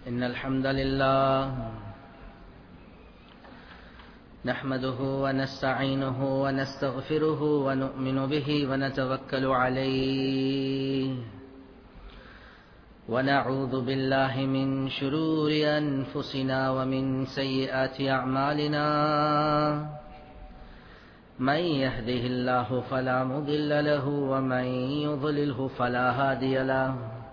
إن الحمد لله نحمده ونستعينه ونستغفره ونؤمن به ونتوكل عليه ونعوذ بالله من شرور أنفسنا ومن سيئات أعمالنا من يهده الله فلا مضل له ومن يضلله فلا هادي له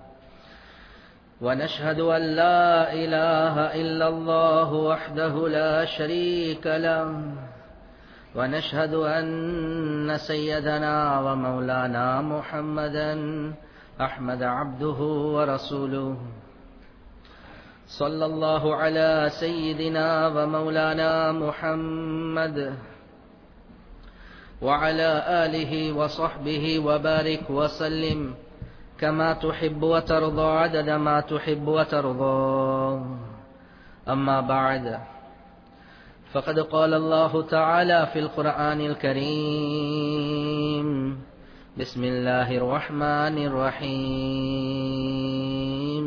ونشهد أن لا إله إلا الله وحده لا شريك له ونشهد أن سيدنا ومولانا محمدا أحمد عبده ورسوله صلى الله على سيدنا ومولانا محمد وعلى آله وصحبه وبارك وسلم كما تحب وترضى عدد ما تحب وترضى أما بعد فقد قال الله تعالى في القرآن الكريم بسم الله الرحمن الرحيم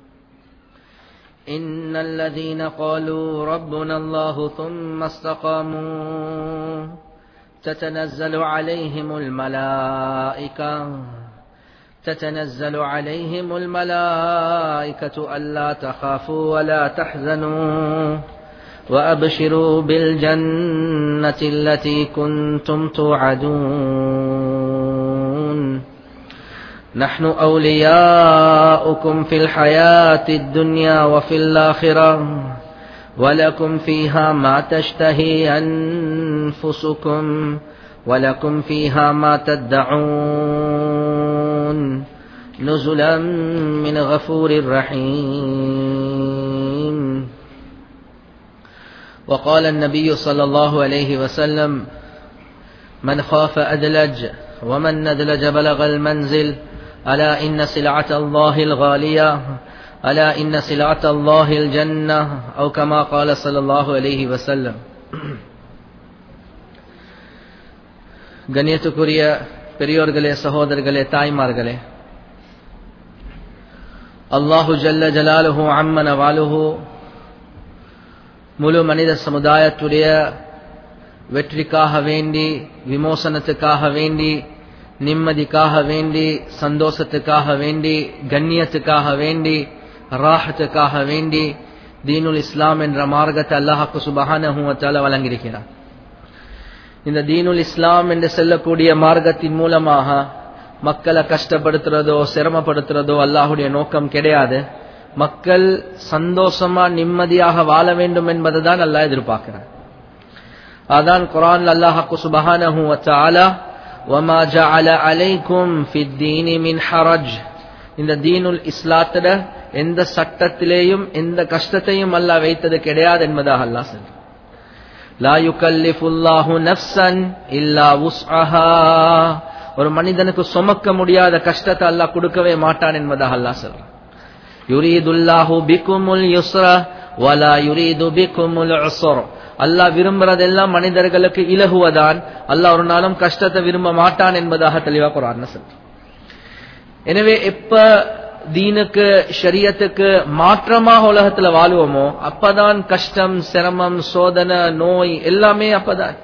إن الذين قالوا ربنا الله ثم استقاموا تتنزل عليهم الملائكة تتنزل عليهم الملائكة ألا تخافوا ولا تحزنوا وأبشروا بالجنة التي كنتم توعدون نحن أولياؤكم في الحياة الدنيا وفي الآخرة ولكم فيها ما تشتهي أنفسكم ولكم فيها ما تدعون نزلا من غفور رحيم وقال النبي صلى الله عليه وسلم من خاف أدلج ومن ندلج بلغ المنزل ألا إن سلعة الله الغالية ألا إن سلعة الله الجنة أو كما قال صلى الله عليه وسلم கண்ணியத்துக்குரிய பெரியோர்களே சகோதரர்களே தாய்மார்களே அல்லாஹு ஜல்ல ஜலாலுஹு அம்மன வாலுஹு முழு மனித சமுதாயத்துடைய வெற்றிக்காக வேண்டி விமோசனத்துக்காக வேண்டி நிம்மதிக்காக வேண்டி சந்தோஷத்துக்காக வேண்டி கண்ணியத்துக்காக வேண்டி ராஹத்துக்காக வேண்டி தீனுல் இஸ்லாம் என்ற மார்க்கத்தை அல்லாஹாக்கு சுபஹானஹுவத்தால வழங்கியிருக்கிறார் இந்த தீனுல் இஸ்லாம் என்று செல்லக்கூடிய மார்க்கத்தின் மூலமாக மக்களை கஷ்டப்படுத்துறதோ சிரமப்படுத்துறதோ அல்லாஹுடைய நோக்கம் கிடையாது மக்கள் சந்தோஷமா நிம்மதியாக வாழ வேண்டும் என்பதை தான் அல்லாஹ் எதிர்பார்க்கிறார் அதான் குரான் அல்லாஹாக்கு சுபஹானஹு வத்தாலா وما جعل عليكم في الدين من حرج இந்த தீனுல் இஸ்லாத்திட எந்த சட்டத்திலேயும் எந்த கஷ்டத்தையும் அல்லாஹ் வைத்தது கிடையாது என்பதாக அல்லாஹ் சொல்ற லா யுகல்லிஃபுல்லாஹு நஃப்ஸன் இல்லா உஸ்அஹா ஒரு மனிதனுக்கு சுமக்க முடியாத கஷ்டத்தை அல்லாஹ் கொடுக்கவே மாட்டான் என்பதாக அல்லாஹ் சொல்றான் யுரீதுல்லாஹு பிகுமுல் யுஸ்ர வலா யுரீது பிகுமுல் உஸ்ர அல்லாஹ் விரும்புறதெல்லாம் மனிதர்களுக்கு இலகுவதான் அல்லாஹ் ஒரு நாளும் கஷ்டத்தை விரும்ப மாட்டான் என்பதாக தெளிவா குரான் சொல்றான் எனவே எப்ப தீனுக்கு ஷரியத்துக்கு மாற்றமாக உலகத்துல வாழுவோமோ அப்பதான் கஷ்டம் சிரமம் சோதனை நோய் எல்லாமே அப்பதான்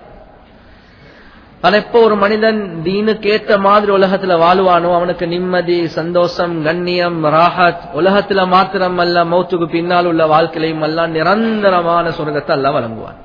ஆனா எப்போ ஒரு மனிதன் தீனுக்கு ஏத்த மாதிரி உலகத்துல வாழுவானோ அவனுக்கு நிம்மதி சந்தோஷம் கண்ணியம் ராஹத் உலகத்துல மாத்திரம் அல்ல மௌத்துக்கு பின்னால் உள்ள வாழ்க்கையிலையும் எல்லாம் நிரந்தரமான சொர்க்கத்தை அல்ல வழங்குவான்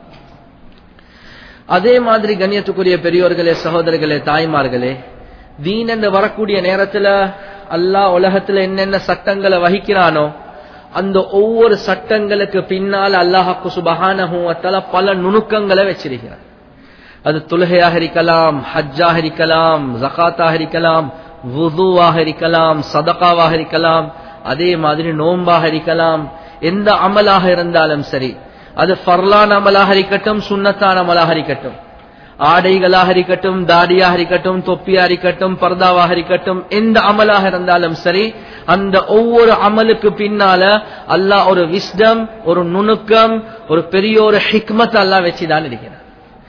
அதே மாதிரி கண்ணியத்துக்குரிய பெரியோர்களே சகோதரர்களே தாய்மார்களே தீன் என்று வரக்கூடிய நேரத்துல அல்லாஹ் உலகத்துல என்னென்ன சட்டங்களை வகிக்கிறானோ அந்த ஒவ்வொரு சட்டங்களுக்கு பின்னால் அல்லாஹாக்கு சுபகான பல நுணுக்கங்களை வச்சிருக்கிறான் அது தொழுகையாக இருக்கலாம் ஹஜ்ஜாக இருக்கலாம் ஜகாத்தாக இருக்கலாம் வுதுவாக இருக்கலாம் சதகாவாக இருக்கலாம் அதே மாதிரி நோம்பாக இருக்கலாம் எந்த அமலாக இருந்தாலும் சரி அது ஃபர்லான் அமலாக இருக்கட்டும் சுண்ணத்தான் அமலாக இருக்கட்டும் ஆடைகளாக இருக்கட்டும் தாடியாக இருக்கட்டும் தொப்பியா இருக்கட்டும் பர்தாவாக இருக்கட்டும் எந்த அமலாக இருந்தாலும் சரி அந்த ஒவ்வொரு அமலுக்கு பின்னால அல்லாஹ் ஒரு விஸ்டம் ஒரு நுணுக்கம் ஒரு பெரிய ஒரு ஹிக்மத் அல்லாஹ் வச்சுதான் இருக்கிறார்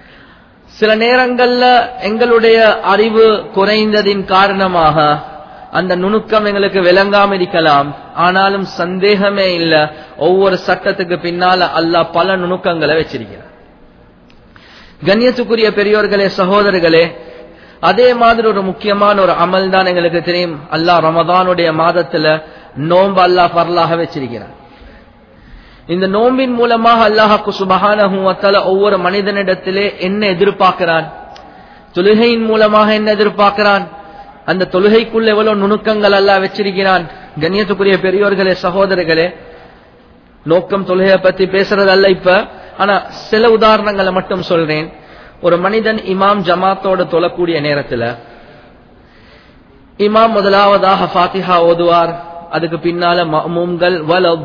சில நேரங்கள்ல எங்களுடைய அறிவு குறைந்ததின் காரணமாக அந்த நுணுக்கம் எங்களுக்கு விளங்காம இருக்கலாம் ஆனாலும் சந்தேகமே இல்ல ஒவ்வொரு சட்டத்துக்கு பின்னால அல்லாஹ் பல நுணுக்கங்களை வச்சிருக்கிறார் கண்ணியத்துக்குரிய பெரியோர்களே சகோதரர்களே அதே மாதிரி ஒரு முக்கியமான ஒரு அமல் தான் எங்களுக்கு தெரியும் அல்லாஹ் ரமதானுடைய மாதத்துல நோன்பு அல்லாஹ் பரலாக வச்சிருக்கிறார் இந்த நோம்பின் மூலமாக அல்லாஹாக்கு சுபகான ஒவ்வொரு மனிதனிடத்திலே என்ன எதிர்பார்க்கிறான் தொழுகையின் மூலமாக என்ன எதிர்பார்க்கிறான் அந்த தொழுகைக்குள்ள எவ்வளவு நுணுக்கங்கள் எல்லாம் வச்சிருக்கிறான் கண்ணியத்துக்குரிய பெரியோர்களே சகோதரர்களே நோக்கம் தொழுகையை பத்தி பேசுறது அல்ல இப்ப ஆனா சில உதாரணங்களை மட்டும் சொல்றேன் ஒரு மனிதன் இமாம் ஜமாத்தோட தொழக்கூடிய நேரத்துல இமாம் முதலாவதாக ஃபாத்திஹா ஓதுவார் அதுக்கு பின்னால மமூம்கள்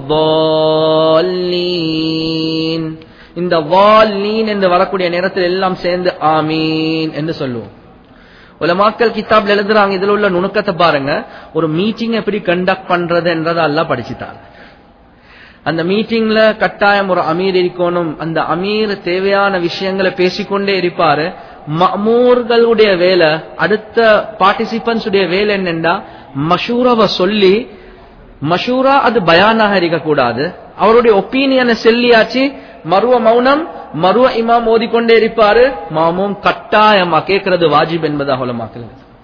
வலீன் இந்த வால்லீன் என்று வரக்கூடிய நேரத்தில் எல்லாம் சேர்ந்து ஆமீன் என்று சொல்லுவோம் உலமாக்கல் கிதாப்ல எழுதுறாங்க இதுல உள்ள நுணுக்கத்தை பாருங்க ஒரு மீட்டிங் எப்படி கண்டக்ட் பண்றது என்றதை எல்லாம் படிச்சுட்டாங்க அந்த மீட்டிங்ல கட்டாயம் ஒரு அமீர் இருக்கணும் அந்த அமீர் தேவையான விஷயங்களை பேசிக்கொண்டே இருப்பாரு மமூர்களுடைய வேலை அடுத்த பார்ட்டிசிபன்ஸ் உடைய வேலை என்னென்றா மஷூராவை சொல்லி மஷூரா அது பயானாக இருக்கக்கூடாது அவருடைய ஒப்பீனியனை செல்லியாச்சு மருவ மௌனம் மருவ இமாம் ஓதிக்கொண்டே இருப்பாரு மாமும் கட்டாயமா கேட்கறது வாஜிப் என்பதாக உலமாக்கள்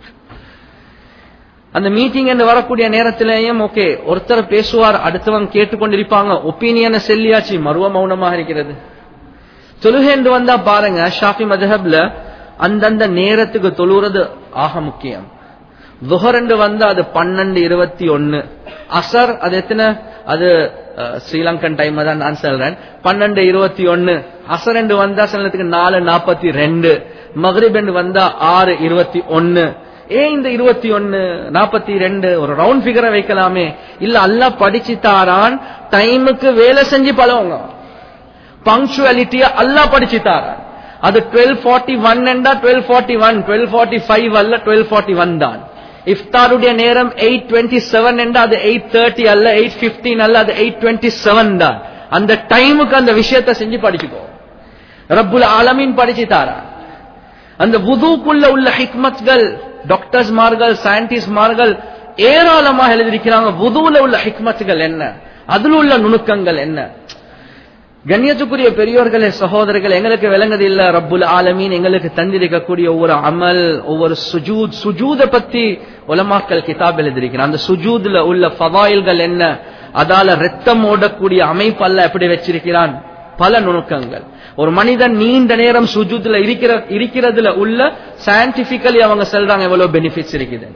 அந்த மீட்டிங் என்று வரக்கூடிய நேரத்திலேயும் ஓகே ஒருத்தர் பேசுவார் அடுத்தவங்க கேட்டுக்கொண்டிருப்பாங்க ஒப்பீனியனை செல்லியாச்சு மருவ மௌனமாக இருக்கிறது தொழுகை என்று வந்தா பாருங்க ஷாஃபி மதஹப்ல அந்தந்த நேரத்துக்கு தொழுறது ஆக முக்கியம் துஹர் என்று வந்தா அது பன்னெண்டு இருபத்தி ஒன்னு அசர் அது எத்தனை அது ஸ்ரீலங்கன் டைம் தான் நான் சொல்றேன் பன்னெண்டு இருபத்தி ஒன்னு அசர் என்று வந்தா சிலத்துக்கு நாலு நாற்பத்தி ரெண்டு மகரிப் என்று வந்தா ஆறு இருபத்தி ஒன்னு ஏன் இந்த இருபத்தி ஒன்னு நாற்பத்தி ரெண்டு ஒரு ரவுண்ட் பிகரை வைக்கலாமே இல்ல அல்ல படிச்சு தாரான் டைமுக்கு வேலை செஞ்சு பழவங்க பங்க்சுவாலிட்டிய அல்ல படிச்சு தாரான் அது டுவெல் ஃபார்ட்டி ஒன் என்றா twelve forty one twelve forty five அல்ல டுவெல் ஃபார்ட்டி ஒன் தான் இஃப்தாருடைய நேரம் எயிட் டுவெண்ட்டி செவன் என்றா அது எயிட் தேர்ட்டி அல்ல எயிட் பிப்டீன் அல்ல அது எயிட் டுவெண்ட்டி செவன் தான் அந்த டைமுக்கு அந்த விஷயத்தை செஞ்சு படிச்சுக்கோ ரப்புல் ஆலமீன் படிச்சு தாரா அந்த வுதுக்குள்ள உள்ள ஹிக்மத்கள் டாக்டர்ஸ் மார்கள் சயின்டிஸ்ட் மார்கள் ஏராளமாக எழுதியிருக்கிறாங்க வுதுல உள்ள ஹிக்மத்துகள் என்ன அதுல உள்ள நுணுக்கங்கள் என்ன கண்ணியத்துக்குரிய பெரியோர்களே சகோதரர்கள் எங்களுக்கு விளங்குது இல்ல ரப்புல் ஆலமீன் எங்களுக்கு தந்திருக்கக்கூடிய ஒவ்வொரு அமல் ஒவ்வொரு சுஜூத் சுஜூத பத்தி உலமாக்கல் கிதாப் எழுதியிருக்கிறான் அந்த சுஜூத்ல உள்ள ஃபவாயில்கள் என்ன அதால ரத்தம் ஓடக்கூடிய அமைப்பு அல்ல எப்படி வச்சிருக்கிறான் பல நுணுக்கங்கள் ஒரு மனிதன் நீண்ட நேரம் சுஜூத்ல இருக்கிற இருக்கிறதுல உள்ள சயின்டிபிக்கலி அவங்க சொல்றாங்க எவ்வளவு பெனிஃபிட்ஸ் இருக்குது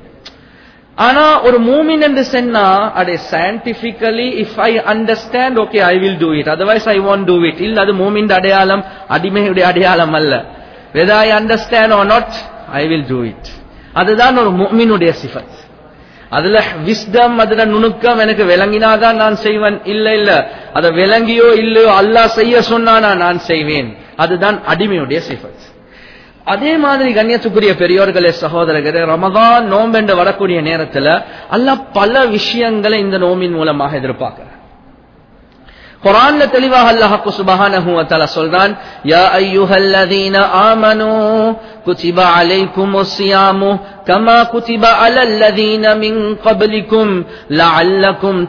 ஆனா ஒரு மூமின் என்று சொன்னா அடே scientifically if I understand okay I will do it otherwise I want do it இல்ல அது மூமின் அடையாளம் அடிமையுடைய அடையாளம் அல்ல whether I understand or not I will do it அதுதான் ஒரு மூமினுடைய சிஃபத் அதுல விஸ்டம் அதுல நுணுக்கம் எனக்கு விளங்கினாதான் நான் செய்வேன் இல்ல இல்ல அதை விளங்கியோ இல்லையோ அல்லாஹ் செய்ய சொன்னானா நான் செய்வேன் அதுதான் அடிமையுடைய சிஃபத் அதே மாதிரி கண்ணியத்துக்குரிய பெரியோர்களே சகோதரர்களே ரமதான் நோம்பென்று வரக்கூடிய நேரத்துல அல்லாஹ் பல விஷயங்களை இந்த நோம்பின் மூலமாக எதிர்பார்க்கிறார் குரான்ல தெளிவாக அல்லாஹ்க்கு சுபஹானஹு வ தஆலா சொல்றான் யா அய்யுஹல்லதீன ஆமனூ குதிப அலைக்குமுஸ் ஸியாமு கமா குதிப அலல்லதீன மின் கப்லிக்கும் லஅல்லக்கும்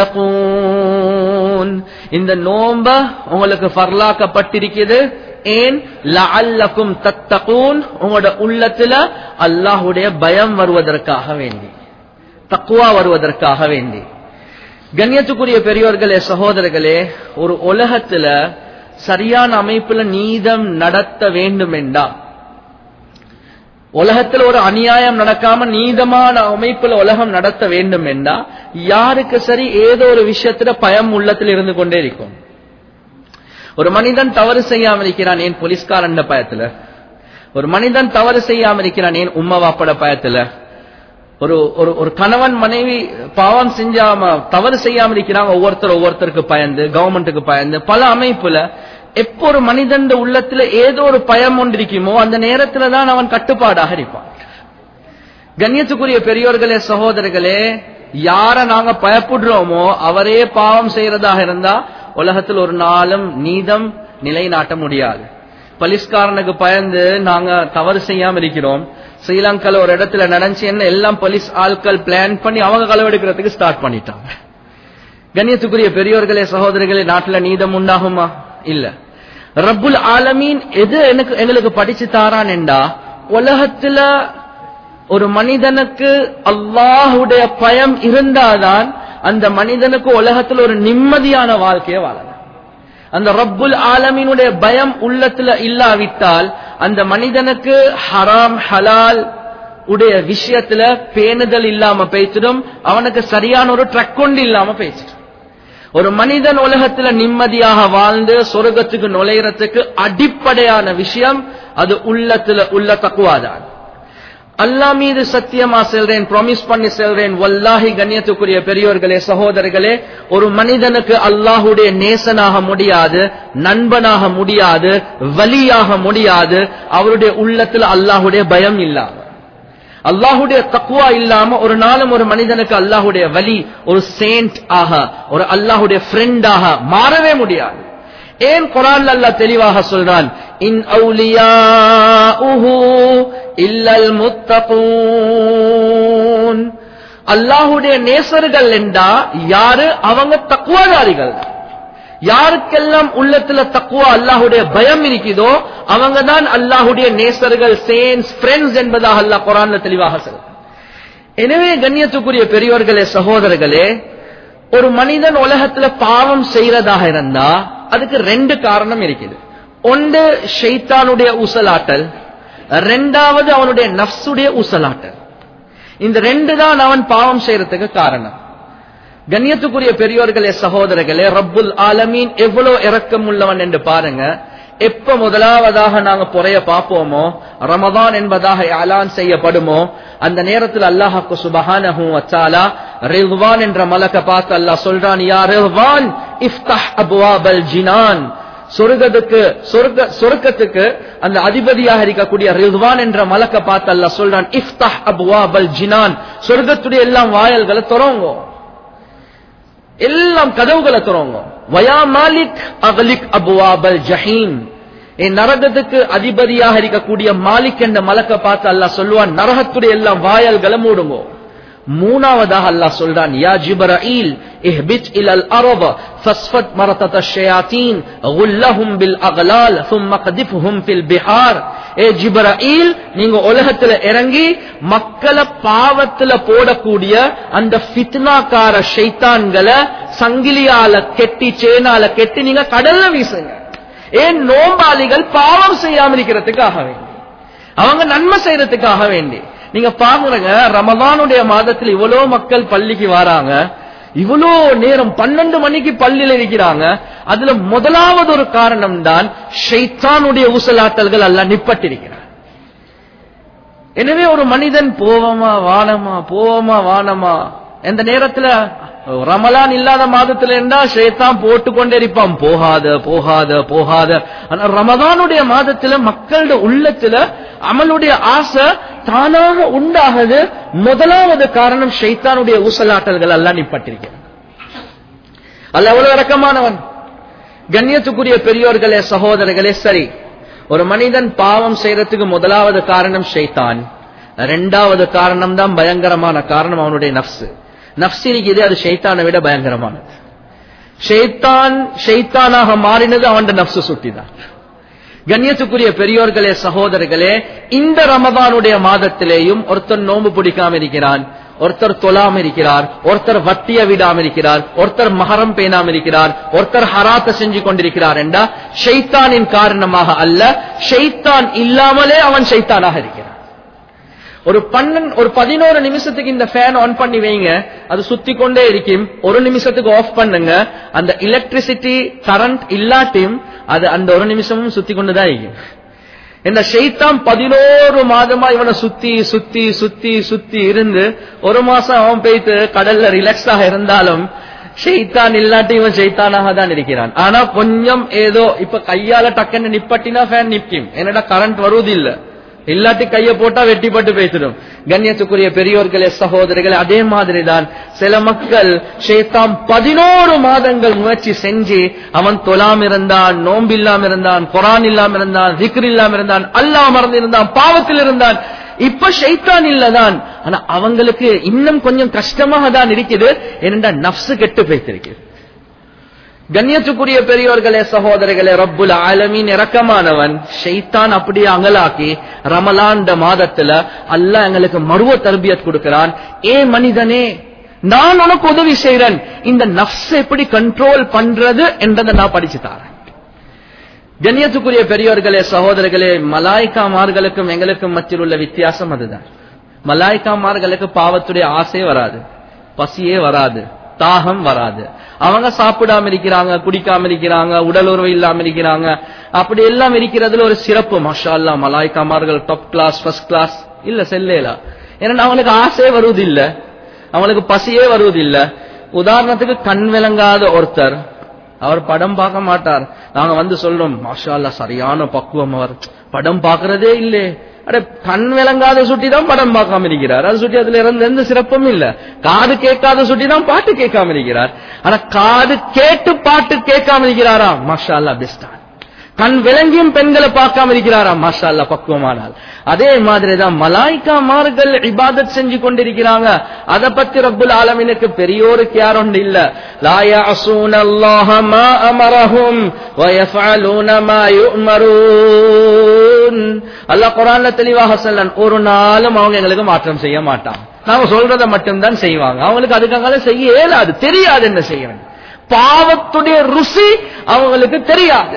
தத்தகூன் இந்த நோம்ப உங்களுக்கு ஃபர்லாக்கப்பட்டிருக்கிறது ஏன் லஅல்லக்கும் தத்தகூன் உங்களோட உள்ளத்துல அல்லாஹ்வுடைய பயம் வருவதற்காக வேண்டி தக்குவா வருவதற்காக வேண்டி கண்ணியத்துக்குரிய பெரியோர்களே சகோதரர்களே ஒரு உலகத்துல சரியான அமைப்புல நீதம் நடத்த வேண்டும் என்றா உலகத்துல ஒரு அநியாயம் நடக்காம நீதமான அமைப்புல உலகம் நடத்த வேண்டும் என்றா யாருக்கு சரி ஏதோ ஒரு விஷயத்துல பயம் உள்ளத்தில் இருந்து கொண்டே இருக்கும் ஒரு மனிதன் தவறு செய்யாம இருக்கிறான் ஏன் போலீஸ்காரன் பயத்துல ஒரு மனிதன் தவறு செய்யாம இருக்கிறான் ஏன் உம்மா வாப்பட பயத்துல ஒரு ஒரு ஒரு கணவன் மனைவி பாவம் செஞ்சாம தவறு செய்யாம இருக்கிறாங்க ஒவ்வொருத்தர் ஒவ்வொருத்தருக்கு பயந்து கவர்மெண்ட்டுக்கு பயந்து பல அமைப்புல எப்போ ஒரு மனிதன் உள்ளத்துல ஏதோ ஒரு பயம் ஒன்று இருக்குமோ அந்த நேரத்துல தான் அவன் கட்டுப்பாடாக இருப்பான் கண்ணியத்துக்குரிய பெரியோர்களே சகோதரர்களே யார நாங்க பயப்படுறோமோ அவரே பாவம் செய்யறதாக இருந்தா உலகத்தில் ஒரு நாளும் நீதம் நிலைநாட்ட முடியாது பலிஸ்காரனுக்கு பயந்து நாங்க தவறு செய்யாம இருக்கிறோம் ஸ்ரீலங்கால ஒரு இடத்துல நடந்துச்சு என்ன எல்லாம் போலீஸ் ஆட்கள் பிளான் பண்ணி அவங்க களவெடுக்கிறதுக்கு ஸ்டார்ட் பண்ணிட்டாங்க கண்ணியத்துக்குரிய பெரியோர்களே சகோதரர்களே நாட்டுல நீதம் உண்டாகுமா இல்ல ரப்புல் ஆலமீன் எது எனக்கு எங்களுக்கு படிச்சு தாரான் என்றா உலகத்துல ஒரு மனிதனுக்கு அல்லாஹுடைய பயம் இருந்தாதான் அந்த மனிதனுக்கு உலகத்துல ஒரு நிம்மதியான வாழ்க்கையை வாழலாம் அந்த ரப்புல் ஆலமீனுடைய பயம் உள்ளத்துல இல்லாவிட்டால் அந்த மனிதனுக்கு ஹராம் ஹலால் உடைய விஷயத்துல பேணுதல் இல்லாம பேசிடும் அவனுக்கு சரியான ஒரு ட்ரக் கொண்டு இல்லாம பேசிடும் ஒரு மனிதன் உலகத்துல நிம்மதியாக வாழ்ந்து சொர்க்கத்துக்கு நுழையறதுக்கு அடிப்படையான விஷயம் அது உள்ளத்துல உள்ள தக்குவாதான் அல்லா மீது சத்தியமா செல்றேன் ப்ராமிஸ் பண்ணி செல்றேன் வல்லாஹி கண்ணியத்துக்குரிய பெரியோர்களே சகோதரர்களே ஒரு மனிதனுக்கு அல்லாஹுடைய நேசனாக முடியாது நண்பனாக முடியாது வலியாக முடியாது அவருடைய உள்ளத்துல அல்லாஹுடைய பயம் இல்லாம அல்லாஹுடைய தக்குவா இல்லாம ஒரு நாளும் ஒரு மனிதனுக்கு அல்லாஹுடைய வலி ஒரு சேண்ட் ஆக ஒரு அல்லாஹுடைய ஃப்ரெண்டாக மாறவே முடியாது ஏன் குரான் அல்லாஹ் தெளிவாக சொல்றான் இன் அவுலியாஉஹு இல்லல் முத்தகூன் அல்லாஹுடைய நேசர்கள் என்றா யாரு அவங்க தக்குவாதாரிகள் யாருக்கெல்லாம் உள்ளத்துல தக்குவா அல்லாஹுடைய பயம் இருக்குதோ அவங்க தான் அல்லாஹுடைய நேசர்கள் சேன்ஸ் ஃப்ரெண்ட்ஸ் என்பதாக அல்லாஹ் குரான்ல தெளிவாக சொல்றான் எனவே கண்ணியத்துக்குரிய பெரியோர்களே சகோதரர்களே ஒரு மனிதன் உலகத்துல பாவம் செய்யறதாக இருந்தா அதுக்கு ரெண்டு காரணம் இருக்குது ஒன்று ஷைத்தானுடைய ஊசலாட்டல் ரெண்டாவது அவனுடைய நப்சுடைய ஊசலாட்டல் இந்த ரெண்டு தான் அவன் பாவம் செய்யறதுக்கு காரணம் கண்ணியத்துக்குரிய பெரியோர்களே சகோதரர்களே ரப்புல் ஆலமீன் எவ்வளவு இரக்கம் உள்ளவன் என்று பாருங்க எப்ப முதலாவதாக நாங்க பொறைய பார்ப்போமோ ரமதான் என்பதாக அலான் செய்யப்படுமோ அந்த நேரத்தில் அல்லாஹாக்கு சுபஹானஹு வச்சாலா ரிவ்வான் என்ற மலக்க பார்த்து அல்லாஹ் சொல்றான் யா ரிவ்வான் இஃப்தஹ் அபுவாபல் ஜினான் சொர்க்கத்துக்கு சொர்க்க சொர்க்கத்துக்கு அந்த அதிபதியாக இருக்கக்கூடிய ரிவ்வான் என்ற மலக்க பார்த்து அல்லாஹ் சொல்றான் இஃப்தஹ் அபுவாபல் ஜினான் சொர்க்கத்துடைய எல்லாம் வாயல்களை துறங்கோ எல்லாம் கதவுகளை துறங்க வயா மாலிக் அகலிக் அபுவாபல் ஜஹீம் என் நரகத்துக்கு அதிபதியாக இருக்கக்கூடிய மாலிக் என்ற மலக்க பார்த்து அல்லாஹ் சொல்லுவான் நரகத்துடைய எல்லாம் வாயல்களை மூடுங்கோ மூணாவதாக அல்லாஹ் சொல்றான் யா ஜிப்ரஈல் இஹ்பித் இலல் அர்ض ஃபஸ்ஃபத் மரதத ஷயாத்தீன் குல்லஹும் பில் அக்லால் ثم قذفهم في البحار ஏ ஜிப்ரஈல் நீங்க உலகத்துல இறங்கி மக்களை பாவத்துல போடக்கூடிய அந்த ஃபித்னாக்கார ஷைத்தான்களை சங்கிலியால கெட்டி சேனால கெட்டி நீங்க கடல்ல வீசுங்க ஏன் நோம்பாளிகள் பாவம் செய்யாம இருக்கிறதுக்காக வேண்டி அவங்க நன்மை செய்யறதுக்காக வேண்டி நீங்க பாக்குறங்க ரமதானுடைய மாதத்தில் இவ்வளவு மக்கள் பள்ளிக்கு வராங்க இவ்வளோ நேரம் பன்னெண்டு மணிக்கு பள்ளியில் இருக்கிறாங்க அதுல முதலாவது ஒரு காரணம் தான் ஷைத்தானுடைய ஊசலாட்டல்கள் எல்லாம் நிப்பட்டிருக்கிறார் எனவே ஒரு மனிதன் போவமா வானமா போவமா வானமா எந்த நேரத்துல ரமலான் இல்லாத மாதத்துல இருந்தா ஷேத்தான் போட்டு கொண்டே இருப்பான் போகாத போகாத போகாத ஆனா ரமதானுடைய மாதத்துல மக்களுடைய உள்ளத்துல அமலுடைய ஆசை தானாக உண்டாகுது முதலாவது காரணம் ஷைத்தானுடைய ஊசலாட்டல்கள் எல்லாம் நிப்பட்டிருக்கிறது அல்ல எவ்வளவு இறக்கமானவன் கண்ணியத்துக்குரிய பெரியோர்களே சகோதரர்களே சரி ஒரு மனிதன் பாவம் செய்யறதுக்கு முதலாவது காரணம் ஷைத்தான் ரெண்டாவது காரணம் தான் பயங்கரமான காரணம் அவனுடைய நப்சு நப்சு இருக்குது அது ஷைத்தானை விட பயங்கரமானது ஷைத்தான் ஷைத்தானாக மாறினது அவன் நப்சு சுட்டிதான் கண்ணியத்துக்குரிய பெரியோர்களே சகோதரர்களே இந்த ரமதானுடைய மாதத்திலேயும் ஒருத்தர் நோம்பு பிடிக்காம இருக்கிறான் ஒருத்தர் தொழாம இருக்கிறார் ஒருத்தர் வட்டிய விடாம இருக்கிறார் ஒருத்தர் மகரம் பேணாம இருக்கிறார் ஒருத்தர் ஹராத்த செஞ்சு கொண்டிருக்கிறார் என்றா ஷைத்தானின் காரணமாக அல்ல ஷைத்தான் இல்லாமலே அவன் ஷைத்தானாக இருக்கிறான் ஒரு பன்னெண்டு ஒரு பதினோரு நிமிஷத்துக்கு இந்த ஃபேன் ஆன் பண்ணி வைங்க அது சுத்தி கொண்டே இருக்கும் ஒரு நிமிஷத்துக்கு ஆஃப் பண்ணுங்க அந்த எலக்ட்ரிசிட்டி கரண்ட் இல்லாட்டியும் அது அந்த ஒரு நிமிஷமும் சுத்தி கொண்டுதான் இருக்கும் இந்த ஷெய்தான் பதினோரு மாதமா இவனை சுத்தி சுத்தி சுத்தி சுத்தி இருந்து ஒரு மாசம் அவன் போயிட்டு கடல்ல ரிலாக்ஸாக இருந்தாலும் ஷெய்தான் இல்லாட்டி இவன் ஷெய்தானாக தான் இருக்கிறான் ஆனா கொஞ்சம் ஏதோ இப்ப கையால டக்குன்னு நிப்பட்டினா ஃபேன் நிற்கும் என்னடா கரண்ட் வருவது இல்ல இல்லாட்டி கைய போட்டா வெட்டிப்பட்டு பேசிடும் கண்ணியத்துக்குரிய பெரியோர்களே சகோதரிகளே அதே மாதிரிதான் சில மக்கள் ஷேத்தாம் பதினோரு மாதங்கள் முயற்சி செஞ்சு அவன் தொலாம் இருந்தான் நோம்பில்லாம இருந்தான் குரான் இல்லாம இருந்தான் திக்ர் இல்லாம இருந்தான் அல்லாஹ் மறந்து இருந்தான் பாவத்தில் இருந்தான் இப்ப ஷைத்தான் இல்லதான் ஆனா அவங்களுக்கு இன்னும் கொஞ்சம் கஷ்டமாக தான் இருக்குது ஏனென்றா நப்சு கெட்டு போய்த்திருக்கிறது கண்ணியத்துக்குரிய பெரியோர்களே சகோதரிகளே ரப்புல் ஆலமீன் இறக்கமானவன் ஷைத்தான் அப்படியே அங்கலாக்கி ரமலாண்ட மாதத்துல அல்லாஹ் எங்களுக்கு மருவ தர்பியத் கொடுக்கிறான் ஏ மனிதனே நான் உனக்கு உதவி செய்றேன் இந்த நப்ஸ் எப்படி கண்ட்ரோல் பண்றது என்றதை நான் படிச்சு தரேன் கண்ணியத்துக்குரிய பெரியோர்களே சகோதரர்களே மலாய்க்காமார்களுக்கும் எங்களுக்கும் மத்தியில் உள்ள வித்தியாசம் அதுதான் மலாய்க்காமார்களுக்கு பாவத்துடைய ஆசையே வராது பசியே வராது தாகம் வராது அவங்க சாப்பிடாம இருக்கிறாங்க குடிக்காம இருக்கிறாங்க உடல் உறவு இல்லாம இருக்கிறாங்க அப்படி எல்லாம் இருக்கிறதுல ஒரு சிறப்பு மஷா அல்லா மலாய்க்காமார்கள் டாப் கிளாஸ் ஃபர்ஸ்ட் கிளாஸ் இல்ல செல்லேலா ஏன்னா அவங்களுக்கு ஆசையே வருவதில்ல அவங்களுக்கு பசியே வருவதில்ல உதாரணத்துக்கு கண் விளங்காத ஒருத்தர் அவர் படம் பார்க்க மாட்டார் நாங்க வந்து சொல்றோம் மாஷா அல்லா சரியான பக்குவம் அவர் படம் பார்க்கறதே இல்லே அட கண் விளங்காத சுட்டி தான் படம் பார்க்காம இருக்கிறார் அது சுட்டி அதுல இருந்து எந்த சிறப்பும் இல்ல காது கேட்காத சுட்டி தான் பாட்டு கேட்காம இருக்கிறார் ஆனா காது கேட்டு பாட்டு கேட்காம இருக்கிறாரா மாஷா அல்லா பெஸ்டா கண் விளங்கியும் பெண்களை பார்க்காம இருக்கிறாரா மாஷா அல்லா பக்குவமானால் அதே மாதிரிதான் மலாய்க்காமார்கள் இபாதத் செஞ்சு கொண்டிருக்கிறாங்க அத பத்தி ரப்புல் ஆலமினுக்கு பெரியோருக்கு யாரும் இல்ல லாயா அசூன் அல்லாஹ மா அமரஹும் வயஃபஅலூன மா யுஅமரூன் அல்லாஹ் குர்ஆன்ல தெளிவாக சொல்லன் ஒரு நாளும் அவங்க எங்களுக்கு மாற்றம் செய்ய மாட்டாங்க நாம சொல்றதை மட்டும்தான் செய்வாங்க அவங்களுக்கு அதுக்காக செய்ய இயலாது தெரியாது என்ன செய்யணும் பாவத்துடைய ருசி அவங்களுக்கு தெரியாது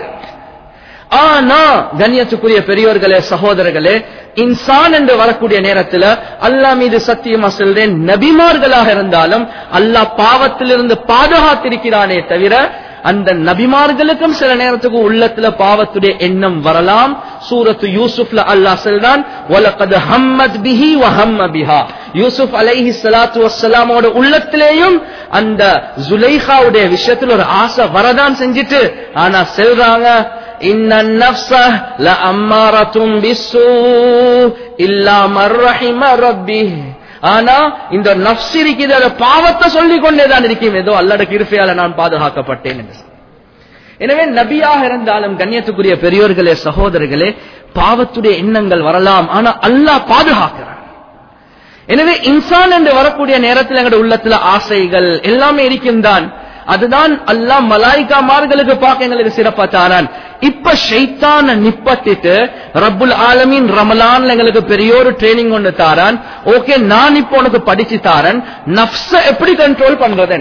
ஆனா கண்ணியத்துக்குரிய பெரியோர்களே சகோதரர்களே இன்சான் என்று வரக்கூடிய நேரத்தில் அல்லா மீது சத்தியமா சொல்றேன் நபிமார்களாக இருந்தாலும் அல்லாஹ் பாவத்திலிருந்து பாதுகாத்திருக்கிறானே தவிர அந்த நபிமார்களுக்கும் சில நேரத்துக்கு உள்ளத்துல பாவத்துடைய எண்ணம் வரலாம் சூரத்து யூசுப்ல அல்லாஹ் சொல்றான் வலகத் ஹம்மத் பிஹி வ ஹம்ம பிஹா யூசுப் அலைஹி ஸலாத்து வஸ்ஸலாமோட உள்ளத்திலேயும் அந்த ஜுலைஹாவுடைய விஷயத்துல ஒரு ஆசை வரதான் செஞ்சிட்டு ஆனா செல்றாங்க إن النفس لأمارة بالسوء إلا من رحم ربه ஆனா இந்த நப்ஸ் இருக்குது அந்த பாவத்தை சொல்லிக் கொண்டேதான் இருக்கும் ஏதோ அல்லட கிருப்பையால நான் பாதுகாக்கப்பட்டேன் என்று எனவே நபியாக இருந்தாலும் கண்ணியத்துக்குரிய பெரியோர்களே சகோதரர்களே பாவத்துடைய எண்ணங்கள் வரலாம் ஆனா அல்லாஹ் பாதுகாக்கிறான் எனவே இன்சான் என்று வரக்கூடிய நேரத்தில் எங்களுடைய உள்ளத்துல ஆசைகள் எல்லாமே இருக்கின்றான் அதுதான் அல்லாஹ் மலாய்க்காமார்களுக்கு பார்க்க எங்களுக்கு சிறப்பா தாரான் இப்ப ஷைத்தான நிப்பட்டிட்டு ரப்புல் ஆலமீன் ரமலான்ல எங்களுக்கு பெரிய ஒரு ட்ரைனிங் ஒண்ணு தாரான் ஓகே நான் இப்போ உனக்கு படிச்சு தாரன் நப்ச எப்படி கண்ட்ரோல் பண்றது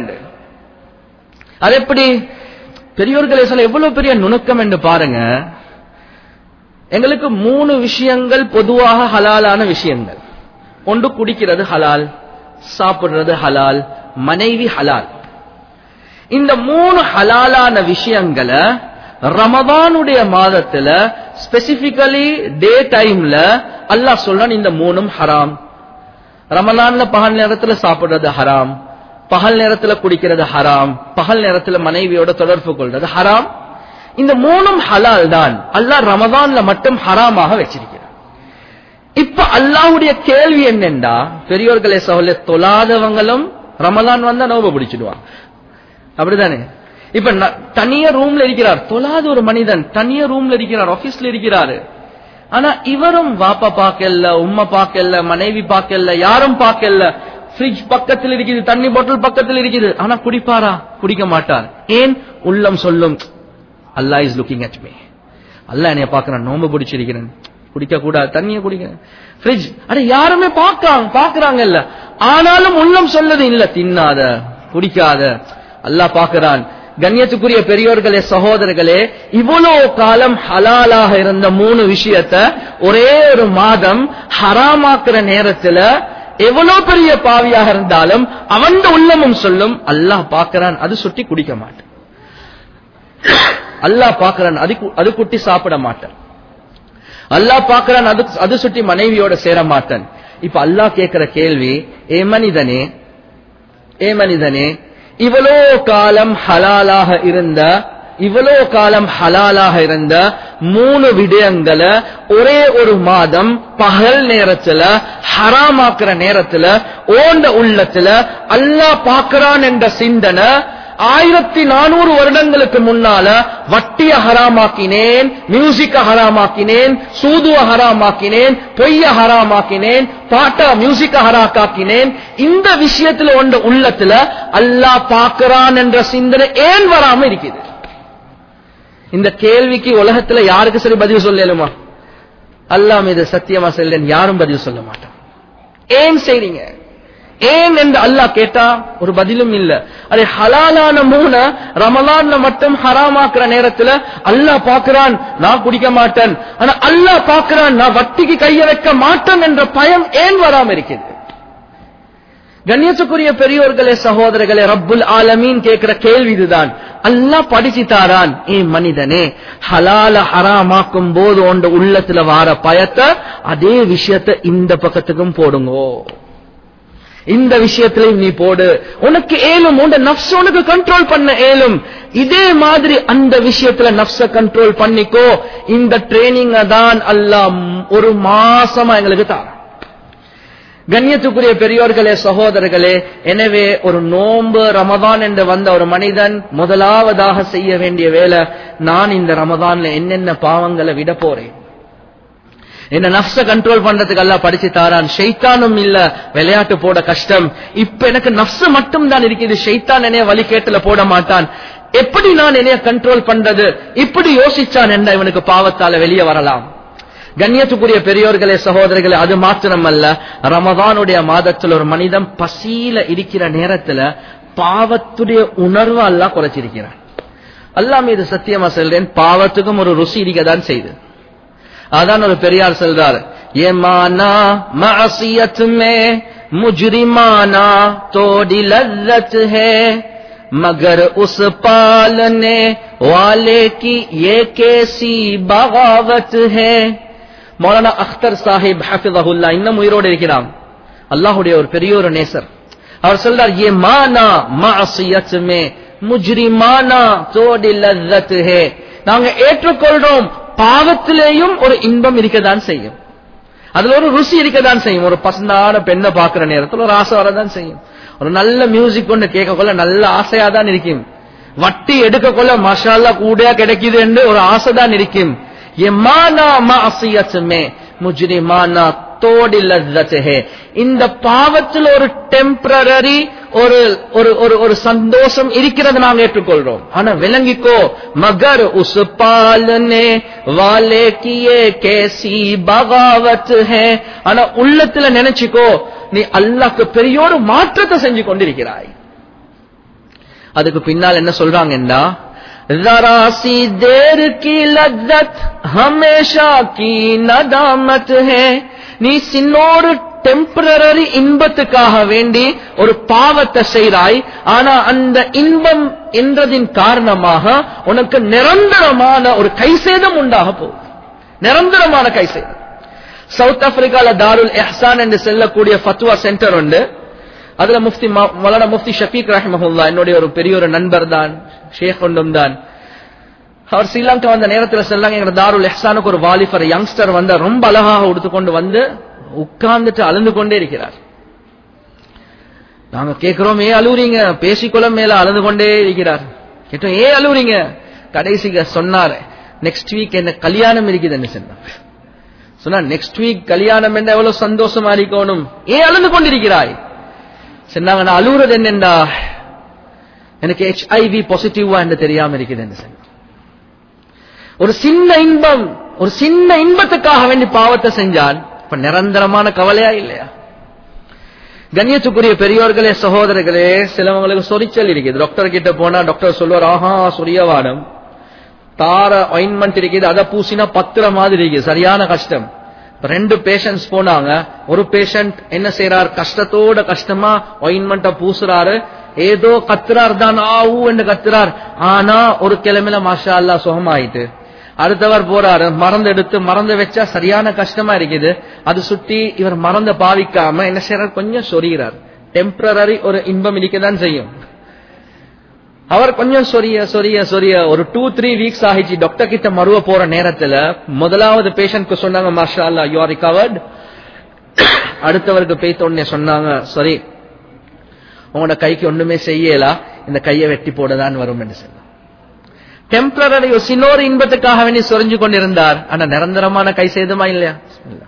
அது எப்படி பெரியோர்களே சொல்ல எவ்வளவு பெரிய நுணுக்கம் என்று பாருங்க எங்களுக்கு மூணு விஷயங்கள் பொதுவாக ஹலாலான விஷயங்கள் ஒன்று குடிக்கிறது ஹலால் சாப்பிடுறது ஹலால் மனைவி ஹலால் இந்த மூணு ஹலாலான விஷயங்களை ரமதானுடைய மாதத்துல ஸ்பெசிபிகலி டே டைம்ல அல்லாஹ் சொல்றான் இந்த மூணும் ஹராம் ரமலான்ல பகல் நேரத்துல சாப்பிடுறது ஹராம் பகல் நேரத்துல குடிக்கிறது ஹராம் பகல் நேரத்துல மனைவியோட தொடர்பு கொள்றது ஹராம் இந்த மூணும் ஹலால் தான் அல்லாஹ் ரமதான்ல மட்டும் ஹராமாக வச்சிருக்கிறார் இப்ப அல்லாஹுடைய கேள்வி என்னென்றா பெரியோர்களே சகோதர தொழாதவங்களும் ரமலான் வந்தா நோப பிடிச்சிடுவாங்க அப்படிதானே இப்ப தனிய ரூம்ல இருக்கிறார் தொழாத ஒரு மனிதன் தனிய ரூம்ல இருக்கிறார் ஆபீஸ்ல இருக்கிறாரு ஆனா இவரும் வாப்பா பாக்கல உம்மா பாக்கல மனைவி பாக்கல யாரும் பாக்கல ஃப்ரிட்ஜ் பக்கத்தில் இருக்குது தண்ணி பாட்டில் பக்கத்தில் இருக்குது ஆனா குடிப்பாரா குடிக்க மாட்டார் ஏன் உள்ளம் சொல்லும் Allah is looking at me அல்லா என்னைய பாக்குறான் நோம்பு பிடிச்சிருக்கிறேன் குடிக்க கூடாது தண்ணிய குடிக்க ஃப்ரிட்ஜ் அட யாருமே பாக்காங்க பாக்குறாங்கல்ல ஆனாலும் உள்ளம் சொல்லது இல்ல தின்னாத குடிக்காத அல்லாஹ் பாக்குறான் கண்ணியத்துக்குரிய பெரியோர்களே சகோதரர்களே இவ்வளவு காலம் ஹலாலாக இருந்த மூணு விஷயத்த ஒரே ஒரு மாதம் ஹராமாக்குற நேரத்துல எவ்வளவு பெரிய பாவியாக இருந்தாலும் அவன் உள்ளமும் சொல்லும் அல்லாஹ் பாக்குறான் அது சுட்டி குடிக்க மாட்டான் அல்லாஹ் பாக்குறான் அது அது குட்டி சாப்பிட மாட்டான் அல்லாஹ் பாக்குறான் அது அது சுட்டி மனைவியோட சேர மாட்டான் இப்ப அல்லாஹ் கேட்கிற கேள்வி ஏ மனிதனே ஏ மனிதனே இவ்வளோ காலம் ஹலாலாக இருந்த இவ்வளவு காலம் ஹலாலாக இருந்த மூணு விடயங்களை ஒரே ஒரு மாதம் பகல் நேரத்துல ஹராமாக்குற நேரத்துல ஓண்ட உள்ளத்துல அல்லாஹ் பார்க்கிறான் என்ற சிந்தனை ஆயிரத்தி நானூறு வருடங்களுக்கு முன்னால வட்டிய ஹராமாக்கினேன் மியூசிக்க ஹராமாக்கினேன் சூதுவ ஹராமாக்கினேன் பொய்ய ஹராமாக்கினேன் பாட்டா மியூசிக்க ஹராக்காக்கினேன் இந்த விஷயத்துல ஒன்ற உள்ளத்துல அல்லாஹ் பார்க்கிறான் என்ற சிந்தனை ஏன் வராம இருக்குது இந்த கேள்விக்கு உலகத்துல யாருக்கு சரி பதில் சொல்லலுமா அல்லாஹ் மீது சத்தியமா செல்லேன் யாரும் பதில் சொல்ல மாட்டான் ஏன் செய்றீங்க ஏன் என்று அல்லாஹ் கேட்டா ஒரு பதிலும் இல்ல அது ஹலாலான மூண ரமலான்ல மட்டும் ஹராமாக்குற நேரத்துல அல்லாஹ் பாக்குறான் நான் குடிக்க மாட்டேன் ஆனா அல்லாஹ் பாக்குறான் நான் வட்டிக்கு கைய வைக்க மாட்டேன் என்ற பயம் ஏன் வராம இருக்குது கண்ணியத்துக்குரிய பெரியோர்களே சகோதரர்களே ரப்புல் ஆலமீன் கேட்கிற கேள்வி இதுதான் அல்லாஹ் படிச்சு தாரான் ஏ மனிதனே ஹலால ஹராமாக்கும் போது உண்ட உள்ளத்துல வார பயத்தை அதே விஷயத்தை இந்த பக்கத்துக்கும் போடுங்கோ இந்த விஷயத்திலையும் நீ போடு உனக்கு ஏலும் உன் நப்ச உனக்கு கண்ட்ரோல் பண்ண ஏலும் இதே மாதிரி அந்த விஷயத்துல நப்ச கண்ட்ரோல் பண்ணிக்கோ இந்த ட்ரைனிங்க தான் அல்லாஹ் ஒரு மாசமா எங்களுக்கு தாரான் கண்ணியத்துக்குரிய பெரியோர்களே சகோதரர்களே எனவே ஒரு நோன்பு ரமதான் என்று வந்த ஒரு மனிதன் முதலாவதாக செய்ய வேண்டிய வேலை நான் இந்த ரமதான்ல என்னென்ன பாவங்களை விட போறேன் என்ன நப்ச கண்ட்ரோல் பண்றதுக்கு எல்லாம் படிச்சு தாரான் ஷைத்தானும் இல்ல விளையாட்டு போட கஷ்டம் இப்ப எனக்கு நப்ச மட்டும் தான் இருக்குது ஷைத்தான் என்னைய வழி கேட்டுல போட மாட்டான் எப்படி நான் என்னைய கண்ட்ரோல் பண்றது இப்படி யோசிச்சான் என்ன இவனுக்கு பாவத்தால வெளியே வரலாம் கண்ணியத்துக்குரிய பெரியோர்களே சகோதரர்களே அது மாத்திரம் அல்ல ரமதானுடைய மாதத்தில் ஒரு மனிதன் பசியில இருக்கிற நேரத்துல பாவத்துடைய உணர்வு அல்லா குறைச்சிருக்கிறான் அல்லா மீது சத்தியமா சொல்றேன் பாவத்துக்கும் ஒரு ருசி இருக்கதான் செய்து அதான் ஒரு பெரியார் சொல்றாரு ஏமானா மசியத் மே முஜ்ரிமானா தோடி லல்லத் ஹே मगर उस पालने वाले की ये कैसी बगावत है மௌலானா அख्तर சாஹிப் ஹஃபிதஹுல்லா இன்னும் உயிரோடு இருக்கிறான் அல்லாஹுடைய ஒரு பெரிய ஒரு நேசர் அவர் சொல்றார் ஏ மானா மாசியத் மே முஜ்ரிமானா தோடி லல்லத் ஹே நாங்க ஏற்றுக்கொள்றோம் பாவத்திலேயும் ஒரு இன்பம் இருக்கதான் செய்யும் அதுல ஒரு ருசி இருக்கதான் செய்யும் ஒரு பசந்தான பெண்ணை பாக்குற நேரத்தில் ஒரு ஆசை வரதான் செய்யும் ஒரு நல்ல மியூசிக் ஒன்று கேட்க கொள்ள நல்ல ஆசையா தான் இருக்கும் வட்டி எடுக்க கொள்ள மசாலா கூடையா கிடைக்குது என்று ஒரு ஆசை தான் இருக்கும் எமானா மாசியத்துமே முஜ்ரிமானா தோடி லத்தே இந்த பாவத்தில் ஒரு டெம்பரரி ஒரு ஒரு ஒரு ஒரு சந்தோஷம் இருக்கிறது நாங்க ஏற்றுக்கொள்றோம் ஆனா விளங்கிக்கோ மகர் உஸ் பாலனே வாலே கியே கேசி பகாவத் ஹே ஆனா உள்ளத்துல நினைச்சுக்கோ நீ அல்லாக்கு பெரிய ஒரு மாற்றத்தை செஞ்சு கொண்டிருக்கிறாய் அதுக்கு பின்னால் என்ன சொல்றாங்கன்னா जरा सी देर की लज्जत हमेशा की नदामत है நீ சின்னோரு டெம்பரரி இன்பத்துக்காக வேண்டி ஒரு பாவத்தை செய்கிறாய் ஆனா அந்த இன்பம் என்றதின் காரணமாக உனக்கு நிரந்தரமான ஒரு கைசேதம் உண்டாக போகுது நிரந்தரமான கைசேதம் சவுத் ஆப்பிரிக்கால தாருல் எஹ்சான் என்று செல்லக்கூடிய ஃபத்வா சென்டர் உண்டு அதுல முஃப்தி மலானா முஃப்தி ஷபீக் ரஹிமஹுல்லா என்னுடைய ஒரு பெரிய ஒரு நண்பர் தான் ஷேக் ஒன்றும் தான் அவர் ஸ்ரீலங்கா வந்த நேரத்தில் சொல்லாங்க எங்க தாருல் எஹ்சானுக்கு ஒரு வாலிபர் யங்ஸ்டர் வந்த ரொம்ப அழகாக உடுத்துக்கொண்டு வந்து உட்கார்ந்துட்டு அழுந்து கொண்டே இருக்கிறார் நாங்க கேட்கிறோம் ஏன் அழுவுறீங்க பேசிக்கொள்ள மேல அழுது கொண்டே இருக்கிறார் கேட்டோம் ஏன் அழுவுறீங்க கடைசிக்கு சொன்னார் நெக்ஸ்ட் வீக் என்ன கல்யாணம் இருக்குதுன்னு சொன்னார் சொன்னா நெக்ஸ்ட் வீக் கல்யாணம் என்ன எவ்வளவு சந்தோஷமா இருக்கணும் ஏன் அழுது கொண்டிருக்கிறாய் சொன்னாங்க நான் அழுகுறது என்னண்டா எனக்கு ஹெச்ஐவி பாசிட்டிவா என்று தெரியாம இருக்குதுன்னு சொன்ன ஒரு சின்ன இன்பம் ஒரு சின்ன இன்பத்துக்காக வேண்டி பாவத்தை செஞ்சால் இப்ப நிரந்தரமான கவலையா இல்லையா கண்ணியத்துக்குரிய பெரியோர்களே சகோதரர்களே சிலவங்களுக்கு சொரிச்சல் இருக்குது டாக்டர் கிட்ட போனா டாக்டர் சொல்லுவார் ஆஹா சொரியவாடம் தார ஆயின்மெண்ட் இருக்குது அதை பூசினா பத்திர மாதிரி இருக்குது சரியான கஷ்டம் ரெண்டு பேஷண்ட்ஸ் போனாங்க ஒரு பேஷண்ட் என்ன செய்யறார் கஷ்டத்தோட கஷ்டமா ஆயின்மெண்ட பூசுறாரு ஏதோ கத்துறார் தான் ஆவு என்று கத்துறார் ஆனா ஒரு கிழமையில மாஷா அல்லா சுகமாயிட்டு அடுத்தவர் போறாரு மறந்து எடுத்து மறந்து வச்சா சரியான கஷ்டமா இருக்குது அது சுட்டி இவர் மறந்த பாவிக்காம என்ன செய்யறார் கொஞ்சம் சொரிகிறார் டெம்பரரி ஒரு இன்பம் இருக்கதான் செய்யும் அவர் கொஞ்சம் சொரிய சொரிய சொரிய ஒரு டூ த்ரீ வீக்ஸ் ஆகிச்சு டாக்டர் கிட்ட மறுவ போற நேரத்துல முதலாவது பேஷண்ட்க்கு சொன்னாங்க மாஷா அல்லா யூ ஆர் ரிகவர்ட் அடுத்தவருக்கு பேய்த்த உடனே சொன்னாங்க சரி உங்களோட கைக்கு ஒண்ணுமே செய்யலா இந்த கையை வெட்டி போடதான் வரும் என்று சொன்னார் டெம்பரரி ஒரு சின்னொரு இன்பத்துக்காக வேண்டி சொரிஞ்சு கொண்டிருந்தார் ஆனா நிரந்தரமான கை சேதமா இல்லையா பிஸ்மில்லா.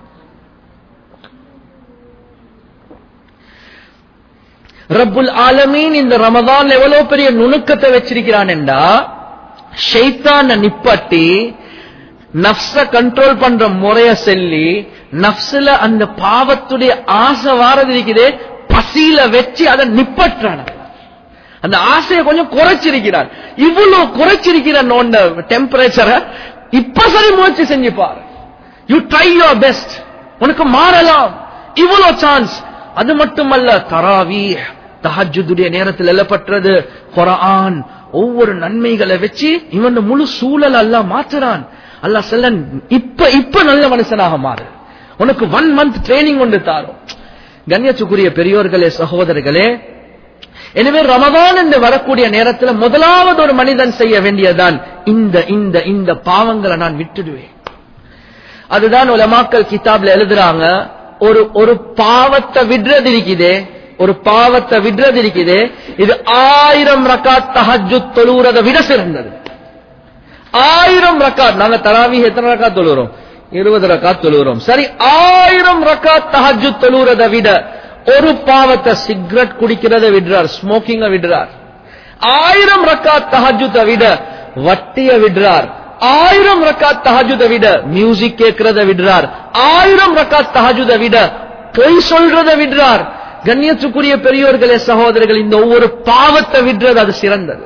ரப்புல் ஆலமீன் இந்த ரமதான் எவ்வளவு பெரிய நுணுக்கத்தை வச்சிருக்கிறான் என்றா ஷைத்தான நிப்பட்டி நப்ச கண்ட்ரோல் பண்ற முறைய சொல்லி நப்சுல அந்த பாவத்துடைய ஆசை வாரது இருக்குதே பசியில வச்சு அதை நிப்பற்றான அந்த ஆசையை கொஞ்சம் குறைச்சிருக்கிறான் இவ்வளவு குறைச்சிருக்கிறான் டெம்பரேச்சரை இப்ப சரி முயற்சி செஞ்சு பாரு யூ ட்ரை யுவர் பெஸ்ட் உனக்கு மாறலாம் இவ்வளவு சான்ஸ் அது மட்டுமல்ல தராவி தஹஜுடைய நேரத்தில் எழப்பட்டது குரான் ஒவ்வொரு நன்மைகளை வச்சு இவன் முழு சூழல் அல்ல மாற்றுறான் அல்ல செல்ல இப்ப இப்ப நல்ல மனுஷனாக மாறு உனக்கு ஒன் மந்த் ட்ரைனிங் ஒன்று தாரும் கண்ணியத்துக்குரிய பெரியோர்களே சகோதரர்களே எனவே ரமதான் என்று வரக்கூடிய நேரத்தில் முதலாவது ஒரு மனிதன் செய்ய வேண்டியதுதான் இந்த இந்த இந்த பாவங்களை நான் விட்டுடுவேன் அதுதான் உலமாக்கல் கிதாப்ல எழுதுறாங்க ஒரு ஒரு பாவத்தை விடுறது இருக்குதே ஒரு பாவத்தை விடுறது இருக்குதே இது ஆயிரம் ரக்காத் தஹஜு தொழுறதை விட சிறந்தது ஆயிரம் ரக்காத் நாங்க தராவி எத்தனை ரக்காத் தொழுகிறோம் இருபது ரக்காத் தொழுகிறோம் சரி ஆயிரம் ரக்காத் தஹஜு தொழுறதை விட ஒரு பாவத்தை சிகரெட் குடிக்கிறத விடுறார் ஸ்மோக்கிங்க விடுறார் ஆயிரம் ரக்காத் தஹஜுத்தை விட வட்டிய விடுறார் ஆயிரம் ரக்காத் தஹஜுதை விட மியூசிக் கேட்கிறத விடுறார் ஆயிரம் ரக்காத் தஹஜுதை விட பொய் சொல்றத விடுறார் கண்ணியத்துக்குரிய பெரியோர்களே சகோதரர்கள் இந்த ஒவ்வொரு பாவத்தை விடுறது அது சிறந்தது